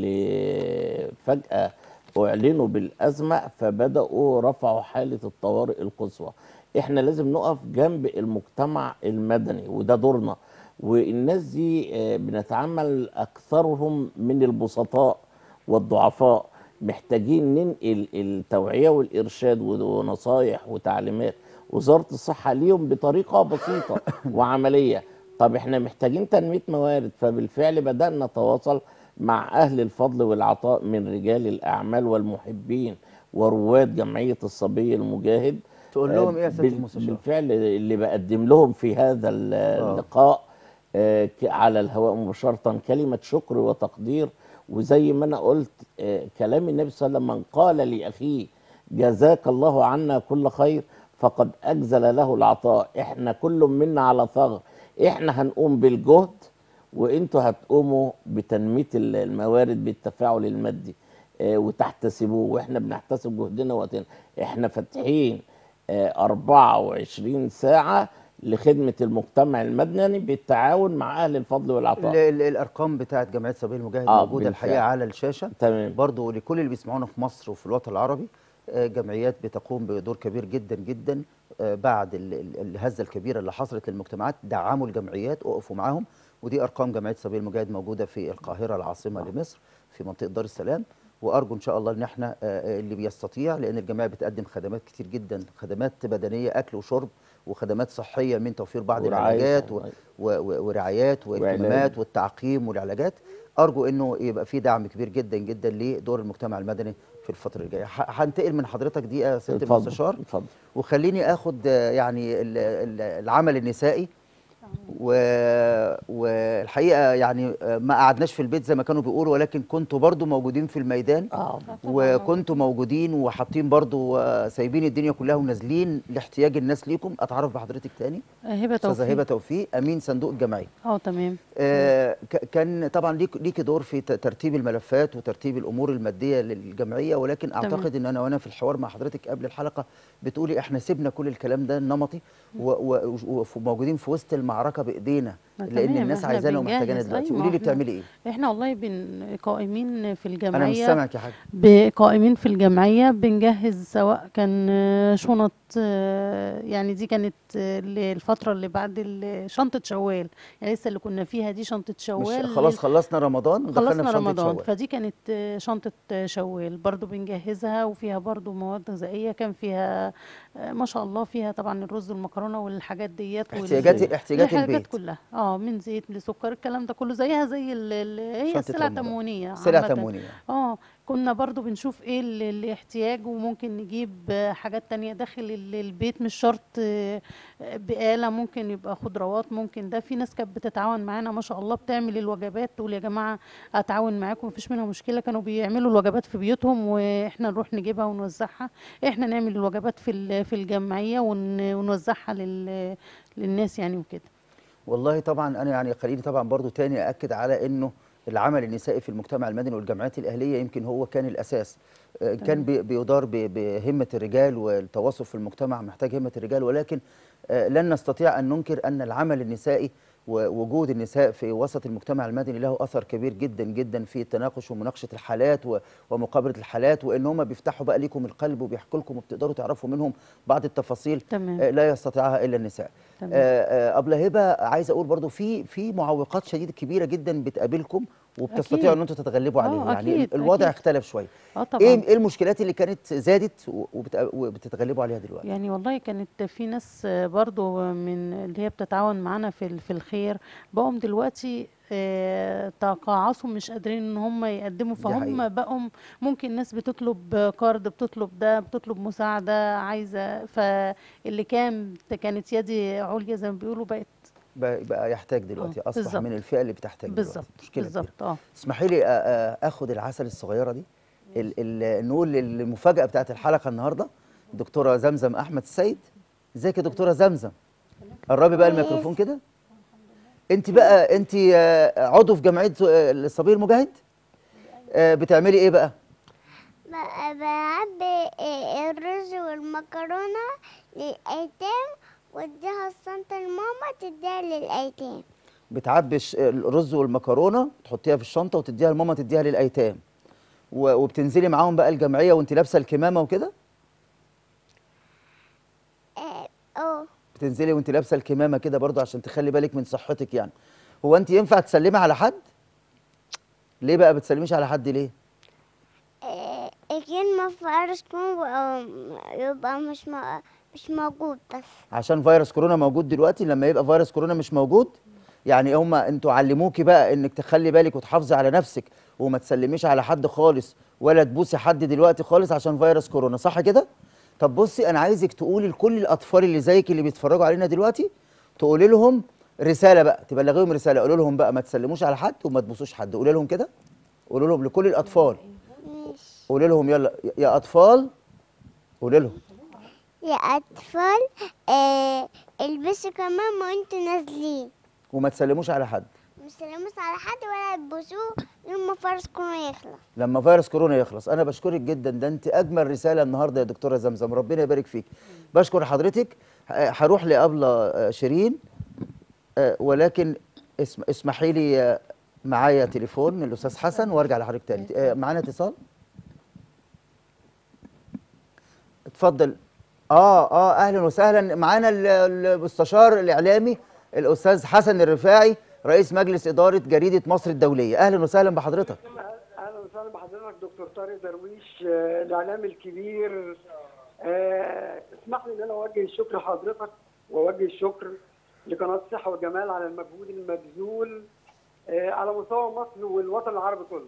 [SPEAKER 2] اللي فجاه اعلنوا بالازمه فبداوا رفعوا حاله الطوارئ القصوى احنا لازم نقف جنب المجتمع المدني وده دورنا والناس دي آه، بنتعامل اكثرهم من البسطاء والضعفاء محتاجين ننقل التوعية والإرشاد ونصايح وتعليمات وزارة الصحة ليهم بطريقة بسيطة وعملية طب احنا محتاجين تنمية موارد فبالفعل بدأنا نتواصل مع أهل الفضل والعطاء من رجال الأعمال والمحبين ورواد جمعية الصبي المجاهد
[SPEAKER 1] تقول لهم
[SPEAKER 2] آه،
[SPEAKER 1] ايه يا سياده
[SPEAKER 2] بال-
[SPEAKER 1] المستشار
[SPEAKER 2] بالفعل اللي بقدم لهم في هذا ال- اللقاء آه، ك- على الهواء مباشرة كلمة شكر وتقدير وزي ما أنا قلت آه، كلام النبي صلى الله عليه وسلم من قال لأخيه جزاك الله عنا كل خير فقد أجزل له العطاء احنا كل منا على ثغر احنا هنقوم بالجهد وانتوا هتقوموا بتنمية ال- الموارد بالتفاعل المادي آه، وتحتسبوه واحنا بنحتسب جهدنا وقتنا احنا فاتحين آه، 24 ساعة لخدمه المجتمع المدني بالتعاون مع اهل الفضل
[SPEAKER 1] ال-
[SPEAKER 2] والعطاء
[SPEAKER 1] ال- الارقام بتاعت جمعيه سبيل المجاهد
[SPEAKER 2] آه،
[SPEAKER 1] موجوده
[SPEAKER 2] بالفعل.
[SPEAKER 1] الحقيقه على الشاشه
[SPEAKER 2] تمام
[SPEAKER 1] برضو لكل اللي بيسمعونا في مصر وفي الوطن العربي آه، جمعيات بتقوم بدور كبير جدا جدا آه، بعد ال- ال- الهزه الكبيره اللي حصلت للمجتمعات دعموا الجمعيات وقفوا معاهم ودي ارقام جمعيه سبيل المجاهد موجوده في القاهره العاصمه لمصر في منطقه دار السلام وارجو ان شاء الله ان احنا آه، آه، اللي بيستطيع لان الجمعيه بتقدم خدمات كتير جدا خدمات بدنيه اكل وشرب وخدمات صحيه من توفير بعض
[SPEAKER 2] ورعاية.
[SPEAKER 1] العلاجات و- و- و- ورعايات والكمامات والتعقيم والعلاجات ارجو انه يبقى في دعم كبير جدا جدا لدور المجتمع المدني في الفتره الجايه ح- هنتقل من حضرتك دي يا سياده
[SPEAKER 2] اتفضل،
[SPEAKER 1] المستشار
[SPEAKER 2] اتفضل
[SPEAKER 1] وخليني اخد آه، يعني ال- ال- العمل النسائي و... والحقيقه يعني آه، ما قعدناش في البيت زي ما كانوا بيقولوا ولكن كنتوا برضو موجودين في الميدان
[SPEAKER 2] اه
[SPEAKER 1] وكنتوا موجودين وحاطين برضو آه، سايبين الدنيا كلها ونازلين لاحتياج الناس ليكم اتعرف بحضرتك تاني
[SPEAKER 3] هبه
[SPEAKER 1] استاذه
[SPEAKER 3] توفيق
[SPEAKER 1] هبه توفيق امين صندوق الجمعيه
[SPEAKER 3] اه تمام
[SPEAKER 1] آه، ك- كان طبعا ليك ليكي دور في ت- ترتيب الملفات وترتيب الامور الماديه للجمعيه ولكن
[SPEAKER 3] تمام.
[SPEAKER 1] اعتقد ان انا وانا في الحوار مع حضرتك قبل الحلقه بتقولي احنا سيبنا كل الكلام ده النمطي و- و- وموجودين في وسط المعركه بايدينا
[SPEAKER 3] ما
[SPEAKER 1] لان
[SPEAKER 3] تمام،
[SPEAKER 1] الناس
[SPEAKER 3] إحنا
[SPEAKER 1] عايزانا ومحتاجانا
[SPEAKER 3] بنجهز،
[SPEAKER 1] دلوقتي
[SPEAKER 3] أيوة،
[SPEAKER 1] قولي لي
[SPEAKER 3] إحنا-
[SPEAKER 1] بتعملي ايه
[SPEAKER 3] احنا والله بن قائمين في الجمعيه
[SPEAKER 1] انا مش سامعك يا حاج
[SPEAKER 3] بقائمين في الجمعية بنجهز سواء كان آه، شنط آه، يعني دي كانت آه، للفترة اللي بعد ال- شنطة شوال يعني لسه اللي كنا فيها دي شنطة
[SPEAKER 1] مش
[SPEAKER 3] شوال
[SPEAKER 1] خلاص
[SPEAKER 3] لل-
[SPEAKER 1] خلصنا رمضان ودخلنا
[SPEAKER 3] خلصنا
[SPEAKER 1] في شنطة
[SPEAKER 3] رمضان
[SPEAKER 1] شوال.
[SPEAKER 3] فدي كانت آه، شنطة آه، شوال برضو بنجهزها وفيها برضو مواد غذائية كان فيها آه، ما شاء الله فيها طبعا الرز والمكرونة والحاجات ديت وال-
[SPEAKER 1] احتياجات احتياجات
[SPEAKER 3] الحاجات
[SPEAKER 1] البيت
[SPEAKER 3] كلها اه من زيت لسكر الكلام ده كله زيها زي ال- ال- هي
[SPEAKER 1] شنطة
[SPEAKER 3] سلع
[SPEAKER 1] رمضان.
[SPEAKER 3] تموينية
[SPEAKER 1] سلع
[SPEAKER 3] عامةً.
[SPEAKER 1] تموينيه
[SPEAKER 3] اه كنا برضو بنشوف ايه اللي اللي احتياج وممكن نجيب آه، حاجات تانية داخل ال- البيت مش شرط آه، آه، بقالة ممكن يبقى خضروات ممكن ده في ناس كانت بتتعاون معانا ما شاء الله بتعمل الوجبات تقول يا جماعة اتعاون معاكم مفيش منها مشكلة كانوا بيعملوا الوجبات في بيوتهم واحنا نروح نجيبها ونوزعها احنا نعمل الوجبات في ال- في الجمعية ون- ونوزعها لل- للناس يعني وكده
[SPEAKER 1] والله طبعا انا يعني خليني طبعا برضو تاني اكد على انه العمل النسائي في المجتمع المدني والجمعيات الاهليه يمكن هو كان الاساس آه، كان بي- بيدار ب- بهمه الرجال والتواصل في المجتمع محتاج همه الرجال ولكن آه، لن نستطيع ان ننكر ان العمل النسائي ووجود النساء في وسط المجتمع المدني له اثر كبير جدا جدا في التناقش ومناقشه الحالات و- ومقابله الحالات وان هم بيفتحوا بقى ليكم القلب وبيحكوا لكم وبتقدروا تعرفوا منهم بعض التفاصيل
[SPEAKER 3] تمام
[SPEAKER 1] آه، لا يستطيعها الا النساء
[SPEAKER 3] تمام.
[SPEAKER 1] آه، آه، ابله هبه عايز اقول برضو في في معوقات شديده كبيره جدا بتقابلكم وبتستطيعوا
[SPEAKER 3] أكيد.
[SPEAKER 1] ان انتوا تتغلبوا
[SPEAKER 3] آه،
[SPEAKER 1] عليها يعني
[SPEAKER 3] أكيد،
[SPEAKER 1] الوضع
[SPEAKER 3] أكيد.
[SPEAKER 1] اختلف شويه
[SPEAKER 3] اه طبعا
[SPEAKER 1] ايه ايه المشكلات اللي كانت زادت وبت- وبتتغلبوا عليها دلوقتي
[SPEAKER 3] يعني والله كانت في ناس آه، برضو من اللي هي بتتعاون معانا في ال- في الخير بقوا دلوقتي آه، تقاعسوا مش قادرين ان هم يقدموا
[SPEAKER 1] دي حقيقة.
[SPEAKER 3] فهم بقوا ممكن ناس بتطلب كارد بتطلب ده بتطلب مساعدة عايزة فاللي كان كانت يدي عليا زي ما بيقولوا بقت
[SPEAKER 1] بقى بقى يحتاج دلوقتي
[SPEAKER 3] آه،
[SPEAKER 1] اصبح
[SPEAKER 3] بالظبط.
[SPEAKER 1] من الفئه اللي بتحتاج دلوقتي
[SPEAKER 3] بالظبط
[SPEAKER 1] مشكله كبيرة.
[SPEAKER 3] بالظبط اه
[SPEAKER 1] اسمحي لي آه، آه، اخد العسل الصغيره دي ال ال نقول المفاجاه بتاعت الحلقه النهارده دكتوره زمزم احمد السيد ازيك يا دكتوره زمزم قربي بقى الميكروفون كده انت بقى انت آه، عضو في جمعيه آه، الصبي المجاهد آه، بتعملي ايه بقى
[SPEAKER 4] ب- بعبي آه، الرز والمكرونة للأيتام واديها الصنطة لماما تديها للأيتام
[SPEAKER 1] بتعبي الش- الرز والمكرونه تحطيها في الشنطه وتديها لماما تديها للايتام و- وبتنزلي معاهم بقى الجمعيه وانت لابسه الكمامه وكده
[SPEAKER 4] اه اه
[SPEAKER 1] بتنزلي وانت لابسه الكمامه كده برضه عشان تخلي بالك من صحتك يعني هو انت ينفع تسلمي على حد ليه بقى بتسلميش على حد ليه
[SPEAKER 4] آه، الكلمة في فارس كون بقى- يبقى مش م- مش موجود بس
[SPEAKER 1] عشان فيروس كورونا موجود دلوقتي لما يبقى فيروس كورونا مش موجود يعني هم انتوا علموكي بقى انك تخلي بالك وتحافظي على نفسك وما تسلميش على حد خالص ولا تبوسي حد دلوقتي خالص عشان فيروس كورونا صح كده طب بصي انا عايزك تقولي لكل الاطفال اللي زيك اللي بيتفرجوا علينا دلوقتي تقولي لهم رساله بقى تبلغيهم رساله قولوا لهم بقى ما تسلموش على حد وما تبوسوش حد قولي لهم كده قولوا لهم لكل الاطفال
[SPEAKER 4] ماشي
[SPEAKER 1] قولي لهم يلا يا اطفال قولي لهم
[SPEAKER 4] يا أطفال آه البسوا كمان وانتوا نازلين
[SPEAKER 1] وما تسلموش على حد
[SPEAKER 4] مش تلمس على حد ولا تبوسوه لما فارس كورونا يخلص
[SPEAKER 1] لما فيروس كورونا يخلص انا بشكرك جدا ده انت اجمل رساله النهارده يا دكتوره زمزم ربنا يبارك فيك بشكر حضرتك ه- هروح لأبلة آه، شيرين آه، ولكن اسم اسمحي لي آه، معايا تليفون من الأستاذ حسن وارجع لحضرتك تاني آه، معانا اتصال اتفضل اه اه اهلا وسهلا معانا ال- المستشار الاعلامي الاستاذ حسن الرفاعي رئيس مجلس اداره جريده مصر الدوليه اهلا وسهلا بحضرتك
[SPEAKER 11] اهلا وسهلا بحضرتك دكتور طارق درويش آه، الاعلامي الكبير آه، اسمح لي ان انا اوجه الشكر لحضرتك واوجه الشكر لقناه الصحه والجمال على المجهود المبذول آه، على مستوى مصر والوطن العربي كله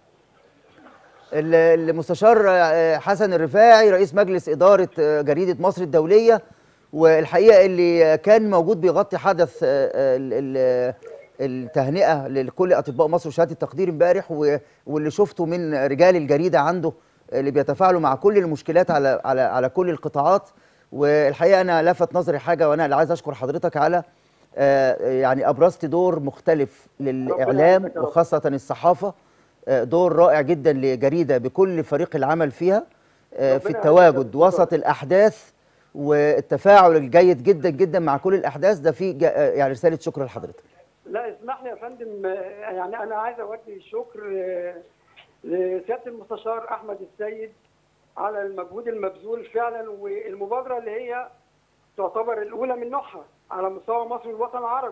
[SPEAKER 1] ال- المستشار آه، حسن الرفاعي رئيس مجلس اداره آه، جريده مصر الدوليه والحقيقه اللي كان موجود بيغطي حدث آه، آه، ال- ال- التهنئه لكل اطباء مصر وشهاده التقدير امبارح و- واللي شفته من رجال الجريده عنده اللي بيتفاعلوا مع كل المشكلات على على على كل القطاعات والحقيقه انا لفت نظري حاجه وانا اللي عايز اشكر حضرتك على آه، يعني ابرزت دور مختلف للاعلام
[SPEAKER 11] يعزك يا رب.
[SPEAKER 1] وخاصه الصحافه آه، دور رائع جدا لجريده بكل فريق العمل فيها آه، في
[SPEAKER 11] ربنا
[SPEAKER 1] التواجد
[SPEAKER 11] يعزك.
[SPEAKER 1] وسط الاحداث والتفاعل الجيد جدا جدا مع كل الاحداث ده في جا- آه، يعني رساله شكر لحضرتك
[SPEAKER 11] لا اسمح لي يا فندم آه، يعني انا عايز اوجه الشكر آه، لسياده المستشار احمد السيد على المجهود المبذول فعلا والمبادره اللي هي تعتبر الاولى من نوعها على مستوى مصر والوطن العربي.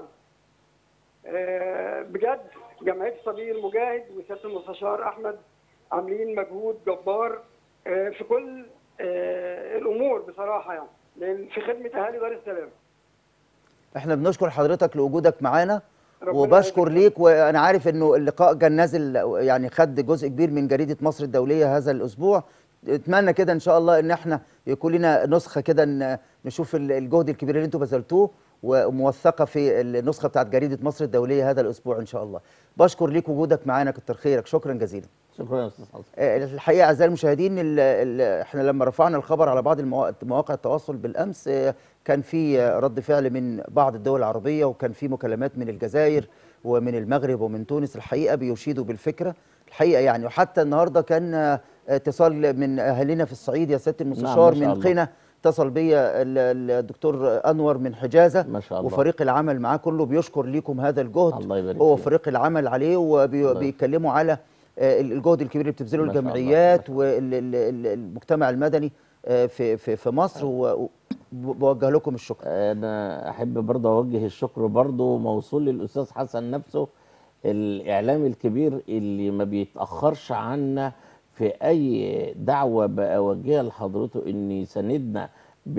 [SPEAKER 11] آه، بجد جمعيه الصبي المجاهد وسياده المستشار احمد عاملين مجهود جبار آه، في كل آه، الامور بصراحه يعني لان في خدمه اهالي دار السلام.
[SPEAKER 1] احنا بنشكر حضرتك لوجودك معانا
[SPEAKER 11] ربنا
[SPEAKER 1] وبشكر
[SPEAKER 11] يعزك.
[SPEAKER 1] ليك وانا عارف انه اللقاء كان نازل يعني خد جزء كبير من جريده مصر الدوليه هذا الاسبوع اتمنى كده ان شاء الله ان احنا يكون لنا نسخه كده ن- نشوف ال- الجهد الكبير اللي انتم بذلتوه وموثقه في النسخه بتاعت جريده مصر الدوليه هذا الاسبوع ان شاء الله بشكر ليك وجودك معانا كتر خيرك شكرا جزيلا
[SPEAKER 2] شكرا يا استاذ حسن
[SPEAKER 1] آه، الحقيقه اعزائي المشاهدين ال- ال- احنا لما رفعنا الخبر على بعض الموا- مواقع التواصل بالامس آه، كان في آه، رد فعل من بعض الدول العربيه وكان في مكالمات من الجزائر ومن المغرب ومن تونس الحقيقه بيشيدوا بالفكره الحقيقه يعني وحتى النهارده كان آه، اتصال من اهالينا في الصعيد يا سياده المستشار
[SPEAKER 2] ما شاء
[SPEAKER 1] من
[SPEAKER 2] الله.
[SPEAKER 1] قنا اتصل بيا ال- ال- الدكتور انور من حجازه
[SPEAKER 2] ما شاء الله.
[SPEAKER 1] وفريق العمل معاه كله بيشكر ليكم هذا الجهد
[SPEAKER 2] الله يبارك
[SPEAKER 1] هو
[SPEAKER 2] فيك.
[SPEAKER 1] فريق العمل عليه وبيتكلموا على آه، الجهد الكبير اللي بتبذله
[SPEAKER 2] ما شاء الله،
[SPEAKER 1] الجمعيات والمجتمع المدني آه، في في في مصر وبوجه لكم الشكر
[SPEAKER 2] انا احب برضه اوجه الشكر برضه موصول للاستاذ حسن نفسه الاعلامي الكبير اللي ما بيتاخرش عنا في اي دعوه بوجهها لحضرته ان يساندنا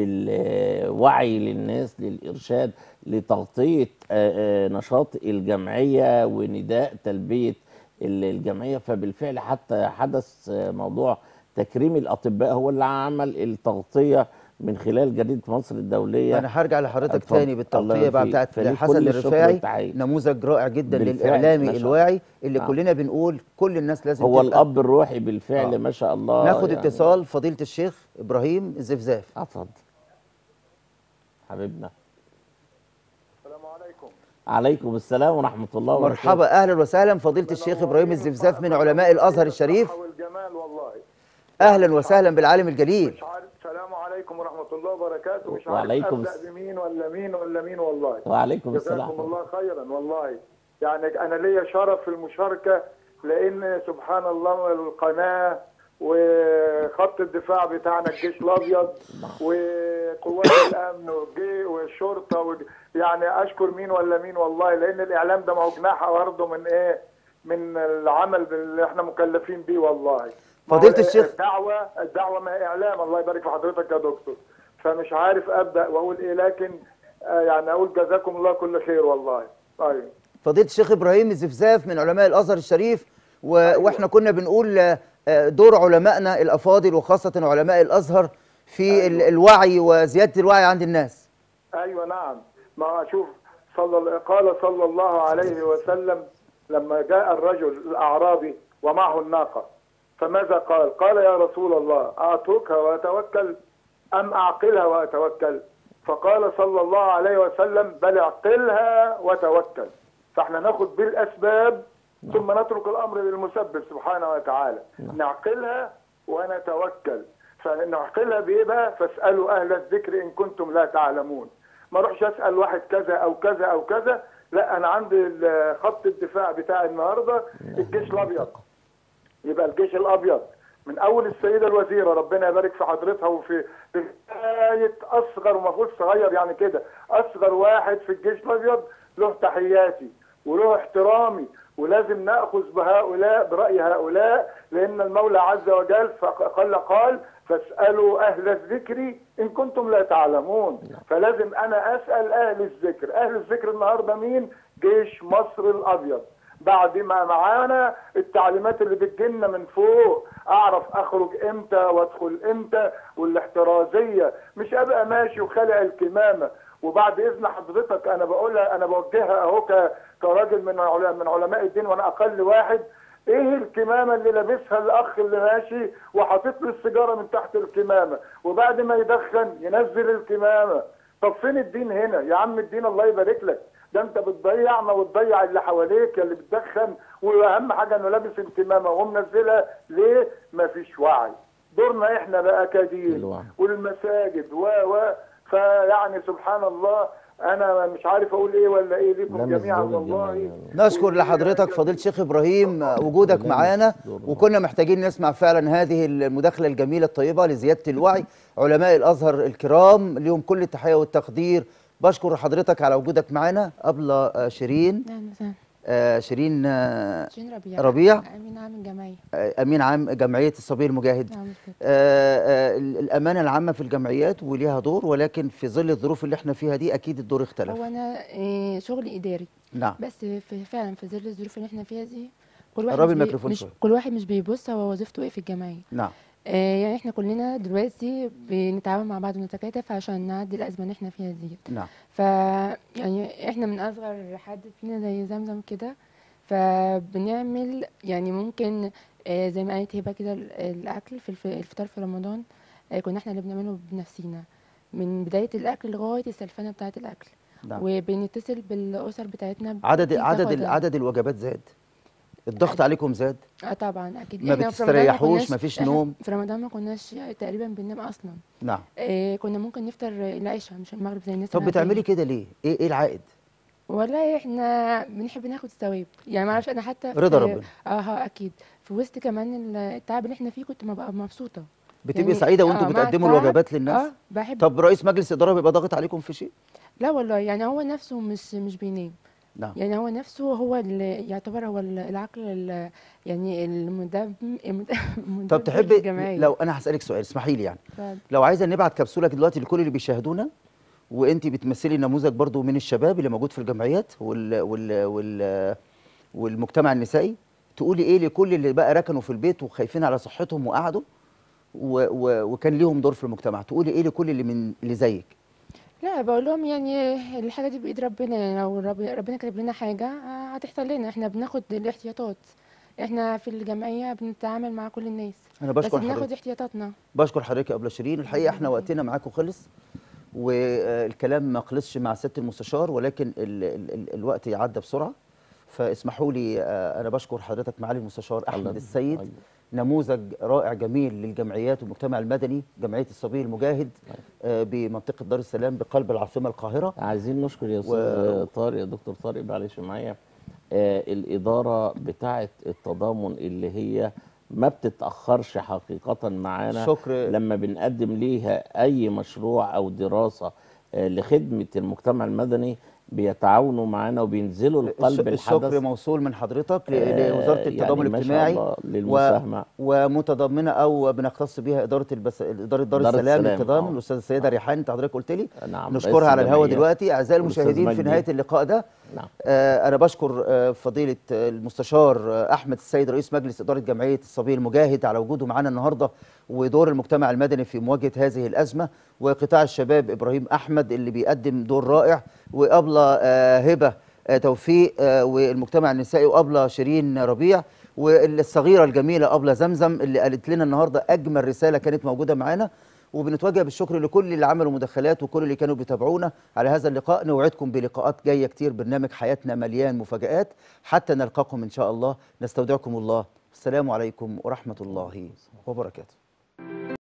[SPEAKER 2] بالوعي للناس للارشاد لتغطيه آه، آه، نشاط الجمعيه ونداء تلبيه ال- الجمعيه فبالفعل حتى حدث آه، موضوع تكريم الاطباء هو اللي عمل التغطيه من خلال جريده مصر الدوليه
[SPEAKER 1] انا هرجع لحضرتك
[SPEAKER 2] اتفضل.
[SPEAKER 1] تاني
[SPEAKER 2] الله
[SPEAKER 1] بالتغطيه بقى
[SPEAKER 2] يبارك
[SPEAKER 1] بتاعت
[SPEAKER 2] فيك. فليه
[SPEAKER 1] حسن
[SPEAKER 2] كل الشكر
[SPEAKER 1] الرفاعي
[SPEAKER 2] والتحية.
[SPEAKER 1] نموذج رائع جدا
[SPEAKER 2] بالفعل،
[SPEAKER 1] للاعلامي
[SPEAKER 2] ما شاء الله.
[SPEAKER 1] الواعي اللي
[SPEAKER 2] آه.
[SPEAKER 1] كلنا بنقول كل الناس لازم
[SPEAKER 2] هو
[SPEAKER 1] تبقى-
[SPEAKER 2] الاب الروحي بالفعل
[SPEAKER 1] آه.
[SPEAKER 2] ما شاء الله
[SPEAKER 1] ناخد
[SPEAKER 2] يعني.
[SPEAKER 1] اتصال فضيله الشيخ ابراهيم الزفزاف
[SPEAKER 2] اتفضل حبيبنا
[SPEAKER 12] السلام عليكم
[SPEAKER 2] عليكم السلام ورحمه الله وبركاته
[SPEAKER 1] مرحبا اهلا وسهلا فضيله الشيخ ابراهيم الزفزاف من علماء الازهر الشريف
[SPEAKER 12] والجمال والله
[SPEAKER 1] اهلا وسهلا بالعالم الجليل
[SPEAKER 12] مش عارف السلام عليكم ورحمه الله وبركاته مش عارف
[SPEAKER 2] وعليكم
[SPEAKER 12] ابدا
[SPEAKER 2] الس-
[SPEAKER 12] بمين ولا مين ولا مين والله
[SPEAKER 2] وعليكم السلام
[SPEAKER 12] جزاكم الله خيرا والله يعني انا ليا شرف في المشاركه لان سبحان الله القناه وخط الدفاع بتاعنا الجيش الابيض وقوات الامن والجي والشرطه و... يعني اشكر مين ولا مين والله لان الاعلام ده ما هو جناح برضه من ايه من العمل اللي احنا مكلفين بيه والله ما هو
[SPEAKER 1] فضيلة الشيخ-
[SPEAKER 12] الدعوه الدعوه ما هي اعلام الله يبارك في حضرتك يا دكتور فمش عارف ابدا واقول ايه لكن آه، يعني اقول جزاكم الله كل خير والله ايوه
[SPEAKER 1] فضيله الشيخ ابراهيم الزفزاف من علماء الازهر الشريف و... واحنا كنا بنقول آه، آه، دور علمائنا الافاضل وخاصه علماء الازهر في ال- الوعي وزياده الوعي عند الناس
[SPEAKER 12] ايوه نعم ما اشوف صلى قال صلى الله عليه وسلم لما جاء الرجل الاعرابي ومعه الناقه فماذا قال؟ قال يا رسول الله اتركها واتوكل ام اعقلها واتوكل؟ فقال صلى الله عليه وسلم بل اعقلها وتوكل فاحنا ناخد بالاسباب ثم نترك الامر للمسبب سبحانه وتعالى نعقلها ونتوكل فنعقلها بايه بقى فاسالوا اهل الذكر ان كنتم لا تعلمون ما اروحش اسال واحد كذا او كذا او كذا لا انا عندي ال- خط الدفاع بتاع النهارده الجيش الابيض يبقى الجيش الابيض من اول السيده الوزيره ربنا يبارك في حضرتها وفي بدايه اصغر ومفروض صغير يعني كده اصغر واحد في الجيش الابيض له تحياتي وله احترامي ولازم ناخذ بهؤلاء براي هؤلاء لان المولى عز وجل فقال قال فاسالوا اهل الذكر ان كنتم لا تعلمون فلازم انا اسال اهل الذكر اهل الذكر النهارده مين جيش مصر الابيض بعد ما معانا التعليمات اللي بتجيلنا من فوق اعرف اخرج امتى وادخل امتى والاحترازيه مش ابقى ماشي وخالع الكمامه وبعد اذن حضرتك انا بقولها انا بوجهها اهو ك- كراجل من عل- من علماء الدين وانا اقل واحد ايه الكمامه اللي لابسها الاخ اللي ماشي وحاطط له السيجاره من تحت الكمامه وبعد ما يدخن ينزل الكمامه طب فين الدين هنا يا عم الدين الله يبارك لك ده انت بتضيعنا وتضيع اللي حواليك اللي بتدخن واهم حاجه انه لابس الكمامه ومنزلها ليه مفيش وعي دورنا احنا بقى كدين
[SPEAKER 2] الوعي.
[SPEAKER 12] والمساجد و و فيعني سبحان الله انا مش عارف اقول ايه ولا ايه لكم جميعا والله
[SPEAKER 1] نشكر لحضرتك فضيله الشيخ ابراهيم وجودك معانا وكنا محتاجين نسمع فعلا هذه المداخله الجميله الطيبه لزياده الوعي علماء الازهر الكرام ليهم كل التحيه والتقدير بشكر حضرتك على وجودك معانا قبل آه، شيرين
[SPEAKER 13] نعم مساء
[SPEAKER 1] آه، شيرين آه،
[SPEAKER 13] شيرين ربيع
[SPEAKER 1] ربيع
[SPEAKER 13] أمين عام الجمعية
[SPEAKER 1] آه، امين عام جمعيه الصبي المجاهد
[SPEAKER 13] نعم بالظبط.
[SPEAKER 1] آه، آه، الامانه العامه في الجمعيات وليها دور ولكن في ظل الظروف اللي احنا فيها دي اكيد الدور اختلف
[SPEAKER 13] هو أنا آه، شغلي إداري
[SPEAKER 1] نعم
[SPEAKER 13] بس في فعلا في ظل الظروف اللي احنا فيها دي كل واحد
[SPEAKER 1] قربي
[SPEAKER 13] مش بي-
[SPEAKER 1] الميكروفون
[SPEAKER 13] مش
[SPEAKER 1] شوية.
[SPEAKER 13] كل واحد مش بيبص هو وظيفته ايه في الجمعية
[SPEAKER 1] نعم
[SPEAKER 13] آه، يعني احنا كلنا دلوقتي بنتعاون مع بعض ونتكاتف عشان نعدي الأزمة اللي احنا فيها دي
[SPEAKER 1] نعم
[SPEAKER 13] ف يعني احنا من اصغر حد فينا زي زمزم كده فبنعمل يعني ممكن آه، زي ما قالت هبه كده ال- الاكل في الف- الفطار في رمضان آه، كنا احنا اللي بنعمله بنفسينا من بدايه الاكل لغايه السلفنه بتاعه الاكل
[SPEAKER 1] نعم.
[SPEAKER 13] وبنتصل بالاسر بتاعتنا
[SPEAKER 1] عدد
[SPEAKER 13] بتيجي
[SPEAKER 1] عدد
[SPEAKER 13] تاخد-
[SPEAKER 1] ال- عدد الوجبات زاد الضغط عليكم زاد
[SPEAKER 13] اه طبعا اكيد
[SPEAKER 1] ما
[SPEAKER 13] إحنا في رمضان
[SPEAKER 1] بتستريحوش،
[SPEAKER 13] كناش-
[SPEAKER 1] مفيش
[SPEAKER 13] إحنا
[SPEAKER 1] نوم؟
[SPEAKER 13] في رمضان ما كناش تقريبا بننام اصلا
[SPEAKER 1] نعم
[SPEAKER 13] آه، كنا ممكن نفطر العشاء مش المغرب زي الناس
[SPEAKER 1] طب
[SPEAKER 13] العادية.
[SPEAKER 1] بتعملي كده ليه ايه ايه العائد
[SPEAKER 13] والله احنا بنحب ناخد الثواب يعني ما اعرفش انا حتى في-
[SPEAKER 1] رضا ربنا.
[SPEAKER 13] اه ها اكيد في وسط كمان ال- التعب اللي احنا فيه كنت ببقى مبسوطه
[SPEAKER 1] بتبقي
[SPEAKER 13] يعني
[SPEAKER 1] سعيده وانتوا
[SPEAKER 13] آه، مع
[SPEAKER 1] بتقدموا
[SPEAKER 13] التعب،
[SPEAKER 1] الوجبات للناس
[SPEAKER 13] اه بحب
[SPEAKER 1] طب رئيس مجلس اداره بيبقى ضاغط عليكم في شيء
[SPEAKER 13] لا والله يعني هو نفسه مش مش بينام
[SPEAKER 1] نعم
[SPEAKER 13] يعني هو نفسه هو اللي يعتبر هو ال- العقل ال- يعني المدبر
[SPEAKER 1] طب تحبي لو انا هسالك سؤال اسمحي لي يعني
[SPEAKER 13] اتفضل.
[SPEAKER 1] لو عايزه نبعت كبسوله دلوقتي لكل اللي بيشاهدونا وانت بتمثلي نموذج برضو من الشباب اللي موجود في الجمعيات وال وال وال والمجتمع النسائي تقولي ايه لكل اللي بقى ركنوا في البيت وخايفين على صحتهم وقعدوا و و وكان ليهم دور في المجتمع تقولي ايه لكل اللي من اللي زيك
[SPEAKER 13] لا بقول لهم يعني الحاجه دي بايد ربنا يعني لو رب ربنا كاتب لنا حاجه آه، هتحصل لنا احنا بناخد الاحتياطات احنا في الجمعيه بنتعامل مع كل الناس
[SPEAKER 1] أنا
[SPEAKER 13] بس
[SPEAKER 1] بشكر
[SPEAKER 13] بناخد
[SPEAKER 1] حضرتك.
[SPEAKER 13] احتياطاتنا
[SPEAKER 1] بشكر حضرتك يا ابله شيرين الحقيقه احنا وقتنا معاكم خلص والكلام ما خلصش مع سياده المستشار ولكن ال ال ال الوقت عدى بسرعه فاسمحوا لي آه، انا بشكر حضرتك معالي المستشار احمد السيد نموذج رائع جميل للجمعيات والمجتمع المدني جمعيه الصبي المجاهد آه، بمنطقه دار السلام بقلب العاصمه القاهره
[SPEAKER 2] عايزين نشكر يا
[SPEAKER 1] و-
[SPEAKER 2] استاذ طارق يا دكتور طارق معلش معايا آه الاداره بتاعه التضامن اللي هي ما بتتاخرش حقيقه معانا
[SPEAKER 1] شكر.
[SPEAKER 2] لما بنقدم ليها اي مشروع او دراسه آه لخدمه المجتمع المدني بيتعاونوا معانا وبينزلوا لقلب
[SPEAKER 1] الش-
[SPEAKER 2] الحدث
[SPEAKER 1] الشكر موصول من حضرتك ل-
[SPEAKER 2] آه،
[SPEAKER 1] لوزاره
[SPEAKER 2] يعني
[SPEAKER 1] التضامن
[SPEAKER 2] ما شاء
[SPEAKER 1] الاجتماعي
[SPEAKER 2] الله
[SPEAKER 1] و-
[SPEAKER 2] للمساهمة.
[SPEAKER 1] ومتضمنه او بنختص بيها اداره البس... اداره دار
[SPEAKER 2] دار
[SPEAKER 1] السلام
[SPEAKER 2] السلام،
[SPEAKER 1] للتضامن
[SPEAKER 2] آه.
[SPEAKER 1] الاستاذه السيده ريحان انت حضرتك قلت لي
[SPEAKER 2] نعم، رئيس
[SPEAKER 1] نشكرها على الهواء
[SPEAKER 2] الجمعية.
[SPEAKER 1] دلوقتي اعزائي
[SPEAKER 2] والأستاذ
[SPEAKER 1] المشاهدين في
[SPEAKER 2] مجدي.
[SPEAKER 1] نهايه اللقاء ده
[SPEAKER 2] نعم.
[SPEAKER 1] آه انا بشكر آه فضيله آه المستشار آه احمد السيد رئيس مجلس اداره جمعيه الصبي المجاهد على وجوده معنا النهارده ودور المجتمع المدني في مواجهه هذه الازمه وقطاع الشباب ابراهيم احمد اللي بيقدم دور رائع وابله آه هبه آه توفيق آه والمجتمع النسائي وابله شيرين ربيع والصغيره الجميله ابله زمزم اللي قالت لنا النهارده اجمل رساله كانت موجوده معانا وبنتوجه بالشكر لكل اللي عملوا مداخلات وكل اللي كانوا بيتابعونا على هذا اللقاء نوعدكم بلقاءات جايه كتير برنامج حياتنا مليان مفاجآت حتى نلقاكم ان شاء الله نستودعكم الله السلام عليكم ورحمه الله وبركاته